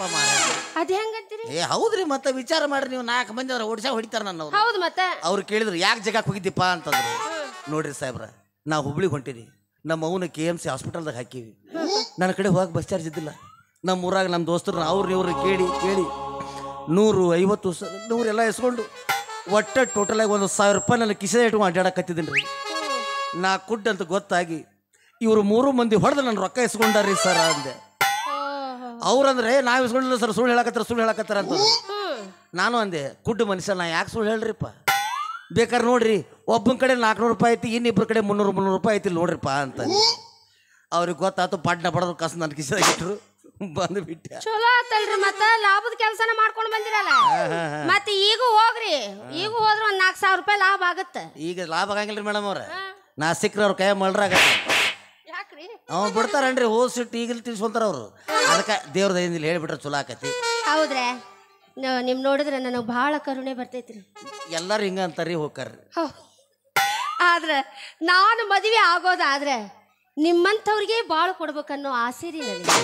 ಅದ್ ಹೆಂಗಂತೀರಿ ಏ ಹೌದ್ರಿ ಮತ್ತೆ ವಿಚಾರ ಮಾಡ್ರಿ ನೀವು ನಾಲ್ಕು ಮಂದಿ ಅವ್ರ ಹೊಡಿಸ ಹೊಡಿತಾರ ನನ್ನ ಅವ್ರು ಹೌದು ಮತ್ತ ಅವ್ರು ಕೇಳಿದ್ರು ಯಾಕೆ ಜಗಕ್ಕೆ ಹೋಗಿದ್ದೀಪ್ಪ ಅಂತಂದ್ರು ನೋಡ್ರಿ ಸಾಹೇಬ್ರ ನಾ ಹುಬ್ಳಿಗೆ ಹೊಂಟೀನಿ ನಮ್ಮ ಅವನ ಕೆ ಎಮ್ ಸಿ ಹಾಸ್ಪಿಟಲ್ದಾಗ ಹಾಕೀವಿ ನನ್ನ ಕಡೆ ಹೋಗಕ್ಕೆ ಬಸ್ ಚಾರ್ಜ್ ಇದ್ದಿಲ್ಲ ನಮ್ಮ ಊರಾಗ ನಮ್ಮ ದೋಸ್ತರು ಅವ್ರು ಇವ್ರು ಕೇಳಿ ಕೇಳಿ ನೂರು ಐವತ್ತು ಸ ನೂರೆಲ್ಲ ಎಸ್ಕೊಂಡು ಒಟ್ಟೆ ಟೋಟಲಾಗಿ ಒಂದು ಸಾವಿರ ರೂಪಾಯಿ ನನ್ನ ಕಿಸೆ ಇಟ್ಕೊಂಡು ಅಡ್ಡಾಡಕತ್ತಿದ್ದೀನಿ ರೀ ನಾ ಕುಡ್ ಅಂತ ಗೊತ್ತಾಗಿ ಇವರು ಮೂರು ಮಂದಿ ಹೊಡೆದು ನನ್ನ ರೊಕ್ಕ ಇಸ್ಕೊಂಡಾರ್ರಿ ಸರ್ ಅಂದೆ ಅವ್ರಂದ್ರೆ ನಾವು ಇಸ್ಕೊಂಡಿಲ್ಲ ಸರ್ ಸುಳ್ಳು ಹೇಳಕತ್ತಾರ ಸುಳ್ಳು ಹೇಳಕತ್ತಾರ ಅಂತ ನಾನು ಅಂದೆ ಕುಡ್ಡು ಮನುಷ್ಯ ನಾ ಯಾಕೆ ಸುಳ್ಳು ಹೇಳ್ರಿಪ್ಪ ಬೇಕಾದ್ರೆ ನೋಡ್ರಿ ಒಬ್ಬನ ಕಡೆ ನಾಲ್ಕುನೂರು ರೂಪಾಯಿ ಐತಿ ಇನ್ನಿಬ್ಬರ ಕಡೆ ಮುನ್ನೂರು ಮುನ್ನೂರು ರೂಪಾಯಿ ಐತಿ ನೋಡ್ರಿಪ್ಪ ಅಂತ ಅವ್ರಿಗೆ ಗೊತ್ತಾಯ್ತು ಪಾಟ್ನ ಬಡದ್ರು ಕಸ ನನ್ನ ಕಿಸದಾಗ ಇಟ್ರು ಬಂದು ಬಿಟ್ಟೆ ಚಲೋ ಆತಲ್ರಿ ಮತ್ತ ಲಾಭದ ಕೆಲಸನ ಮಾಡ್ಕೊಂಡ್ ಬಂದಿರಲ್ಲ ಮತ್ತ ಈಗ ಹೋಗ್ರಿ ಈಗ ಹೋದ್ರ ಒಂದ್ ನಾಲ್ಕ್ ಸಾವಿರ ರೂಪಾಯಿ ಲಾಭ ಆಗತ್ತ ಈಗ ಲಾಭ ಆಗಂಗಿಲ್ಲ ಮೇಡಮ್ ಅವ್ರ ನಾ ಸಿಕ್ಕ್ರೆ ಅವ್ರ ಕೈ ಮಳ್ರಾಗತ್ತೆ ಯಾಕ್ರಿ ಅವ್ ಬಿಡ್ತಾರನ್ರಿ ಹೋಸಿಟ್ಟು ಈಗಲ್ ತಿಳ್ಸ್ಕೊಂತಾರ ಅವರು ಅದಕ್ಕೆ ದೇವ್ರ ದಯದಿಂದ ಹೇಳ್ಬಿಟ್ರೆ ಚಲೋ ಆಕತಿ ಹೌದ್ರೆ ನ- ನಿಮ್ ನೋಡಿದ್ರೆ ನನಗ್ ಬಹಳ ಕರುಣೆ ಬರ್ತೈತ್ರಿ ಎಲ್ಲರೂ ಹಿಂಗ ಅಂತಾರ್ರಿ ಹೋಗ್ತಾರ್ರಿ ಹೌ. ಆದ್ರ ನಾನು ಮದುವೆ ಆಗೋದಾದ್ರೆ ನಿಮ್ಮಂಥವ್ರಿಗೆ ಬಾಳ ಕೊಡ್ಬೇಕನ್ನೋ ಆಸೆ ರೀ ನನಗೆ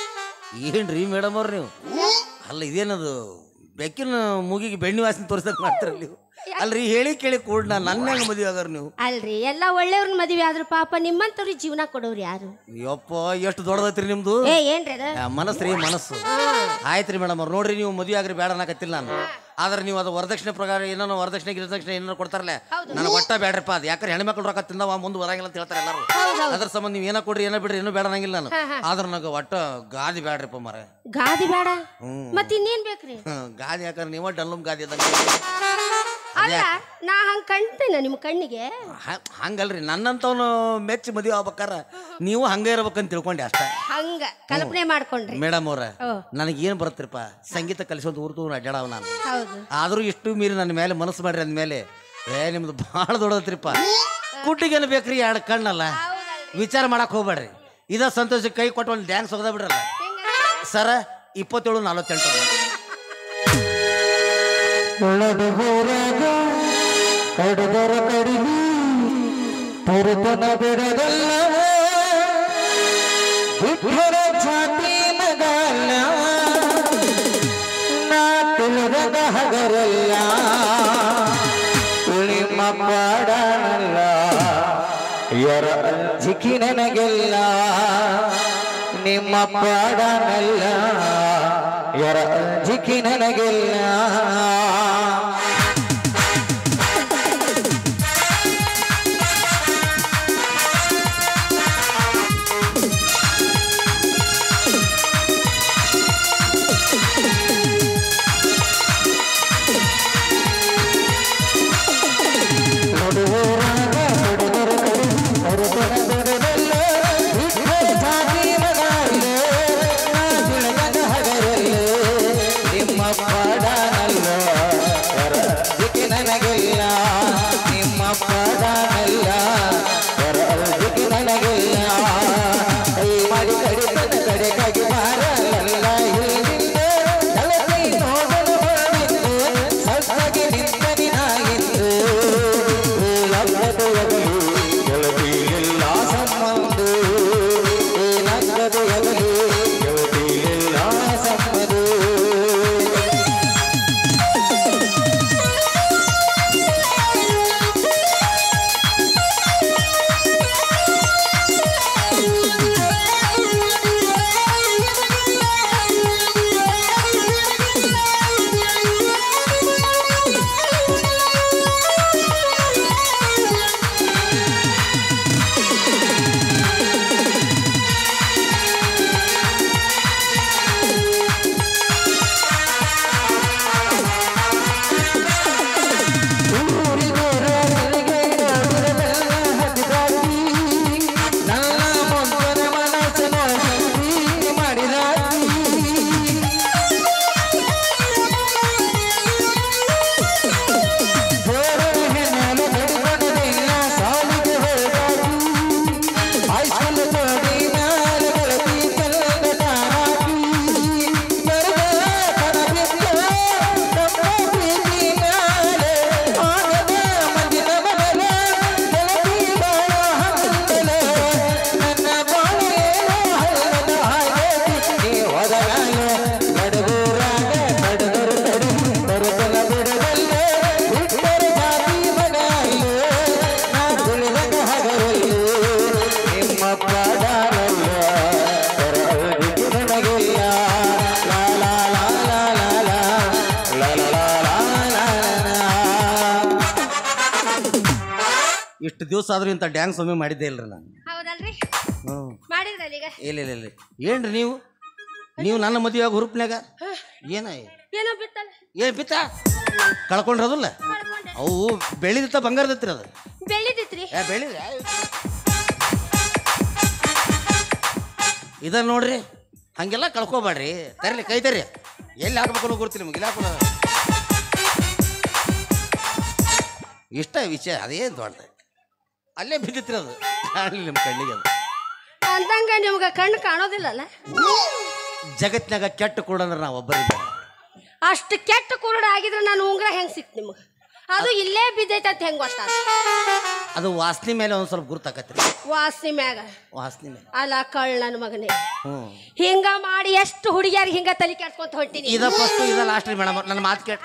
ಏನ್ರಿ ಮೇಡಮ್ ಅವ್ರ ನೀವು ಅಲ್ಲ ಇದೇನದು ಬೆಕ್ಕಿನ ಮೂಗಿಗೆ ಬೆಣ್ಣೆ ವಾಸನೆ ತೋರಿಸಕ್ ಮಾಡ್ತಾರ ನೀವು ಅಲ್ರಿ ಹೇಳಿ ಕೇಳಿ ಕೂಡ ನನ್ನ ಹೆಂಗ ಮದುವೆ ಆಗಾರ ನೀವು ಅಲ್ರಿ ಎಲ್ಲ ಒಳ್ಳೆಯವ್ರನ್ನ ಮದುವೆ ಆದ್ರೂ ಪಾಪ ನಿಮ್ಮಂಥವ್ರಿಗೆ ಜೀವನ ಕೊಡೋರು ಯಾರು ಯಪ್ಪ ಎಷ್ಟು ದೊಡ್ಡದೈತ್ರಿ ನಿಮ್ದು ಏ ಏನ್ರಿ ಅದ ಆ, ಮನಸ್ಸು ರೀ ಮನಸ್ಸು ಆಯ್ತ್ರಿ ಮೇಡಮ್ ಅವ್ರು ನೋಡ್ರಿ ನೀವು ಮದುವೆ ಆಗ್ರಿ ಬೇಡ ಅನ್ನಕತ್ತಿಲ್ಲ ನಾನು ಆದ್ರೆ ನೀವು ಅದು ವರದಕ್ಷಿಣೆ ಪ್ರಕಾರ ಏನೋ ವರದಕ್ಷಿಣೆ ಗಿರದಕ್ಷಿಣೆ ಏನೋ ಕೊಡ್ತಾರಲ್ಲ ನನಗೆ ಒಟ್ಟ ಬೇಡ್ರಪ್ಪ ಅದು ಯಾಕಂದ್ರೆ ಹೆಣ್ಮಕ್ಳು ರೊಕ್ಕ ತಿಂದವ ಮುಂದೆ ಬರಂಗಿಲ್ಲ ಅಂತ ಹೇಳ್ತಾರೆ ಎಲ್ಲರೂ ಅದ್ರ ಸಂಬಂಧ ನೀವು ಏನೋ ಕೊಡ್ರಿ ಏನೋ ಬಿಡ್ರಿ ಏನೋ ಬೇಡ ಅನ್ನಂಗಿಲ್ಲ ನಾನು ಆದ್ರೆ ನನಗೆ ಒಟ್ಟ ಗಾದಿ ಬೇಡ್ರಿಪ್ಪ ಮರ ಗಾದಿ ಬೇಡ ಹ್ಮ್. ಮತ್ ಇನ್ನೇನ್ ಬೇಕ್ರಿ ಗಾದಿ ಯಾಕಂದ್ರೆ ನೀವ ಡಲ್ಲುಮ್ ಗಾದಿ ಅದಂಗೆ ಅಲ್ಲ ನಾ ಹಂಗ್ ಕಾಣ್ತೇನ ನಿಮ್ ಕಣ್ಣಿಗೆ ಹ- ಹಂಗಲ್ರಿ ನನ್ನಂತವನು ಮೆಚ್ಚಿ ಮದುವೆ ಆಗ್ಬೇಕಾರ ನೀವು ಹಂಗೆ ಇರ್ಬೇಕಂತ ತಿಳ್ಕೊಂಡೆ ಅಷ್ಟೇ ಹಂಗ ಕಲ್ಪನೆ ಮಾಡ್ಕೊಂಡ್ರಿ ಮೇಡಮ್ ಅವ್ರ ಓ. ನನಗೇನು ಬರುತ್ತಿರಪ್ಪ ಸಂಗೀತ ಕಲಿಸೋದು ಊರ್ತು ಅಡ್ಡಾಡವ ನಾನು ಹೌದು ಆದರೂ ಇಷ್ಟು ಮೀರಿ ನನ್ನ ಮೇಲೆ ಮನಸ್ಸು ಮಾಡ್ರಿ ಅಂದಮೇಲೆ ಏ ನಿಮ್ದು ಭಾಳ ದೊಡ್ಡದ್ರಿಪ್ಪ ಕುಟ್ಟಿಗೇನು ಬೇಕ್ರಿ ಎರಡು ಕಣ್ಣಲ್ಲ ವಿಚಾರ ಮಾಡಕ್ ಹೋಗ್ಬೇಡ್ರಿ ಇದ ಸಂತೋಷ ಕೈ ಕೊಟ್ಟು ಒಂದು ಡ್ಯಾನ್ಸ್ ಹೋಗದ ಬಿಡ್ರಲ್ಲ ಸರ ಇಪ್ಪತ್ತೇಳು ನಲವತ್ತೆಂಟು ಒಳದ ಹೋರಾಗ ಹೊಡೆದರ ಕಡಿಮೆ ಪುರುತನ ಬಿಡದಲ್ಲ ಬಿಟ್ಟರ ಜಾತಿ ಮಗಲ್ಲ ನಾ ತಿಳಿದ ಹಗರಲ್ಲ ನಿಮ್ಮ ಪಾಡನಲ್ಲ ಯರ ಜಿಕ್ಕಿ ನನಗೆಲ್ಲ ನಿಮ್ಮ ಪಾಡನಲ್ಲ ಯರ ಜಿಕ್ಕಿ ನನಗೆಲ್ಲ ನಿಮ್ಮ ಪಾಡನಲ್ಲ ನನಗಿಲ್ಲ ನಿಮ್ಮ ಪಾಡನಲ್ಲ ನನಗಿಲ್ಲ ಕೈ ಮಾಡಿ ಕಡಿತನ ಕಡೆಗಾಗಿ ಮಾರಲ್ಲ ಇಲ್ಲಿಂದ ಕಲಕೈ ನೋಡಲು ಬಂದಿದ್ದು ಸತ್ತಾಗಿ ನಿಂತನಿನಾಗಿದ್ದು ಲಗ್ನದೊಳಗಲು ಗೆಳತಿ ಎಲ್ಲ ಸಂಬಂಧ ಲಗ್ನದೊಳಗಲು ಗೆಳತಿ ಎಲ್ಲ ಸಂಬಂಧ ನಿಮ್ಮ ಪಾಡನಲ್ಲ ನನಗಿಲ್ಲ ಲಾ ಲಾ ಲಾ ಲಾ ಲಾ ಲಾ ಲಾ ಲಾ ಲಾ ಲಾ ಲಾ ಇಷ್ಟು ದಿವಸ ಆದ್ರೂ ಇಂಥ ಡ್ಯಾನ್ಸ್ ಒಮ್ಮೆ ಮಾಡಿದ್ದೇ ಇಲ್ರಿ ನಾನು ಹೌದಲ್ರಿ ಹ್ಞೂ ಮಾಡಿದ್ರಲ್ಲ ಈಗ ಇಲ್ಲ ಇಲ್ಲ ಇಲ್ಲ ಏನ್ರಿ ನೀವು ನೀವು ನನ್ನ ಮದುವೆ ಆಗ ಹುರುಪ್ನ್ಯಾಗ ಏನ ಏನೋ ಬಿತ್ತಲ್ಲ ಏನ್ ಬಿತ್ತ ಕಳ್ಕೊಂಡ್ರದಲ್ಲ ಮಾಡ್ಕೊಂಡೆ ಅವು ಬೆಳಿದಿತ್ತ ಬಂಗಾರದತ್ರಿ ಅದು ಬೆಳಿದಿತ್ರಿ ಏ ಬೆಳಿದ ಇದನ್ನ ನೋಡ್ರಿ ಹಂಗೆಲ್ಲ ಕಳ್ಕೊಬೇಡ್ರಿ ತರ್ಲಿ ಕೈ ತರ್ರಿ ಎಲ್ಲಿ ಹಾಕ್ಬೇಕು ಅನ್ನೋ ಗೊತ್ತಿಲ್ಲ ನಿಮ್ಗೆ ಇಲ್ಲ ಹಾಕೋಣ ಇಷ್ಟ ವಿಷಯ ಅದೇನು ದೊಡ್ಡ ಅಲ್ಲೇ ಬಿದ್ದಿತ್ರಿ ಅದು ಕಾಣಲಿ ನಿಮ್ಮ ಕಣ್ಣಿಗೆ ಅದು ಅಂದಂಗ ನಿಮ್ಗ ಕಣ್ಣು ಕಾಣೋದಿಲ್ಲಲ್ಲ ಜಗತ್ನಾಗ ಕೆಟ್ಟ ಕೊಡಂದ್ರೆ ನಾವು ಒಬ್ಬರಿದ್ದೇವೆ ಅಷ್ಟು ಕೆಟ್ಟ ಕುರುಡ ಆಗಿದ್ರೆ ನಾನು ಉಂಗ್ರ ಹೆಂಗ್ ಸಿಕ್ತು ನಿಮ್ಗೆ ಅದು ಇಲ್ಲೇ ಬಿದ್ದೈತೆ ಅಂತ ಹೆಂಗ್ ಗೊತ್ತಾಗ ಅದು ವಾಸನೆ ಮೇಲೆ ಒಂದು ಸ್ವಲ್ಪ ಗುರ್ತಾಕತ್ರಿ ವಾಸನೆ ಮ್ಯಾಗ ವಾಸನೆ ಮೇಲೆ ಅಲ್ಲ ಕಳ್ ನನ್ನ ಮಗನೇ ಹ್ಞೂ ಹಿಂಗ ಮಾಡಿ ಎಷ್ಟು ಹುಡುಗಿಯರಿಗೆ ಹಿಂಗ ತಲೆ ಕೆಡ್ಸ್ಕೊಂತ ಹೊಂಟಿನಿ ಇದ ಫಸ್ಟ್ ಇದ ಲಾಸ್ಟ್ ರೀ ಮೇಡಮ್ ನನ್ನ ಮಾತು ಕೇಟ್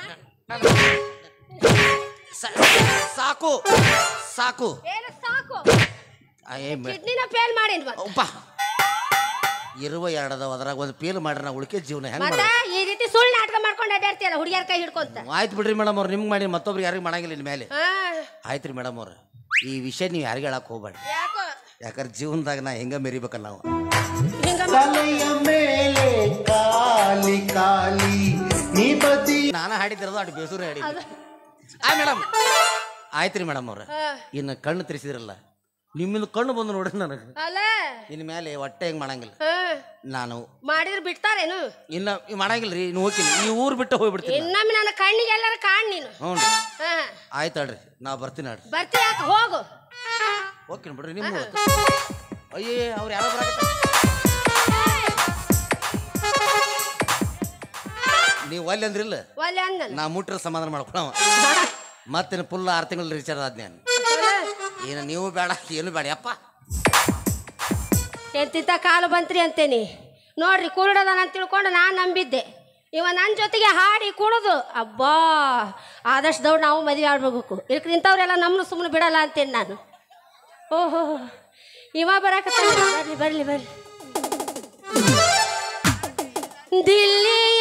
ಸಾ- ಸಾಕು ಸಾಕು ಏನು ಸಾಕು ಆ, ಏ ಮೇ- ಕಿಡ್ನಿನ ಫೇಲ್ ಮಾಡೇನ್ ಮತ್ತ ಉಪ್ಪ ಇರುವ ಎರಡು ಅದಾವ ಅದ್ರಾಗ ಒಂದು ಪೇಲ್ ಮಾಡ್ರಿ ನಾ ಉಳಿಕೆ ಜೀವನ ಹೆಂಗ್ ಮತ್ತ ಈ ರೀತಿ ಸುಳ್ಳು ನಾಟಕ ಮಾಡ್ಕೊಂಡು ಅಡ್ಡಾಡ್ತೀಯಲ್ಲ ಹುಡುಗಿಯರ ಕೈ ಹಿಡ್ಕೊಂತ ಆಯ್ತು ಬಿಡ್ರಿ ಮೇಡಮ್ ಅವ್ರು ನಿಮ್ಗೆ ಮಾಡಿ ಮತ್ತೊಬ್ರು ಯಾರಿಗೂ ಮಾಡಂಗಿಲ್ಲ ಇನ್ ಮೇಲೆ ಹಾ ಆಯ್ತು ರೀ ಮೇಡಮ್ ಅವ್ರು ಈ ವಿಷಯ ನೀವು ಯಾರಿಗೂ ಹೇಳಕ್ ಹೋಗ್ಬೇಡಿ ಯಾಕೋ ಯಾಕಂದ್ರೆ ಜೀವನದಾಗ ನಾ ಹೆಂಗ ಮೆರಿಬೇಕಲ್ಲ ನಾವು ಹಿಂಗ ತಲೆಯ ಮೇಲೆ ಕಾಲಿ ಕಾಲಿ ನೀ ಬದಿ ನಾನು ಹಾಡಿದಿರೋದು ಅಷ್ಟು ಬೇಸೂರು ಹಾಡಿದ್ದೆ ಆ ಮೇಡಮ್ ಆಯ್ತು ರೀ ಮೇಡಮ್ ಅವ್ರ ಹಾ. ಇನ್ನು ಕಣ್ಣು ತಿರ್ಸಿದ್ರಲ್ಲ ನಿಮ್ಮಿಂದ ಕಣ್ಣು ಬಂದು ನೋಡ್ರಿ ನನಗೆ ಅಲ್ಲ ಇನ್ ಮೇಲೆ ಹೊಟ್ಟೆ ಹೆಂಗೆ ಮಾಡಂಗಿಲ್ಲ ಹಾ ನಾನು ಮಾಡಿದ್ರೆ ಬಿಡ್ತಾರೇನು ಇನ್ನ ಇವ್ ಮಾಡಂಗಿಲ್ಲ ರೀ ನೀವು ಹೋಗ್ತೀನಿ ಈ ಊರು ಬಿಟ್ಟು ಹೋಗ್ಬಿಡ್ತೀನಿ ನಾನು. ಇನ್ನೊಮ್ಮೆ ನನ್ನ ಕಣ್ಣಿಗೆ ಎಲ್ಲಾರ ಕಾಣ್ ನೀನು ಹ್ಞೂ ರೀ ಹಾ ಆಯ್ತು ಅಡ್ರಿ ನಾ ಬರ್ತೀನಿ ಅಡ್ರಿ ಬರ್ತೀಯ ಯಾಕೆ ಹೋಗು ಹೋಗ್ತೀನಿ ಬಿಡ್ರಿ ನಿಮ್ಮ ಅಯ್ಯೇ ಅವ್ರು ಯಾರೋ ಬರಾಕತ್ತಾರ ನೀವು ಅಲ್ಲಿ ಅಂದ್ರಿಲ್ಲ ಒಲ್ಲೆ ಅಂದಲ್ಲ ನಾ ಮುಟ್ರ ಸಮಾಧಾನ ಮಾಡ್ಕೊಳವ ಮತ್ತಿನ್ನು ಫುಲ್ ಆರು ತಿಂಗಳು ರೀಚಾರ್ಜ್ ಆದ್ನೇನು ಏನು ನೀವು ಬೇಡ ಏನು ಬೇಡ ಯಪ್ಪ ಎಂತಿಂತ ಕಾಲು ಬಂತ್ರಿ ಅಂತೇನಿ ನೋಡ್ರಿ ಕುರುಡದ ನಾನು ತಿಳ್ಕೊಂಡು ನಾನು ನಂಬಿದ್ದೆ ಇವ ನನ್ನ ಜೊತೆಗೆ ಹಾಡಿ ಕುಣಿದು ಅಬ್ಬಾ ಆದಷ್ಟು ದೌಡ್ ನಾವು ಮದುವೆ ಆಡ್ಬೇಕು ಇಲ್ಕ ಇಂಥವ್ರೆಲ್ಲ ನಮ್ಮನ್ನು ಸುಮ್ಮನೆ ಬಿಡಲ್ಲ ಅಂತೇನಿ ನಾನು ಓಹೋ ಇವ ಬರಾಕತ್ತ ಬರ್ಲಿ ಬರ್ಲಿ ಬರ್ಲಿ ದಿಲ್ಲಿ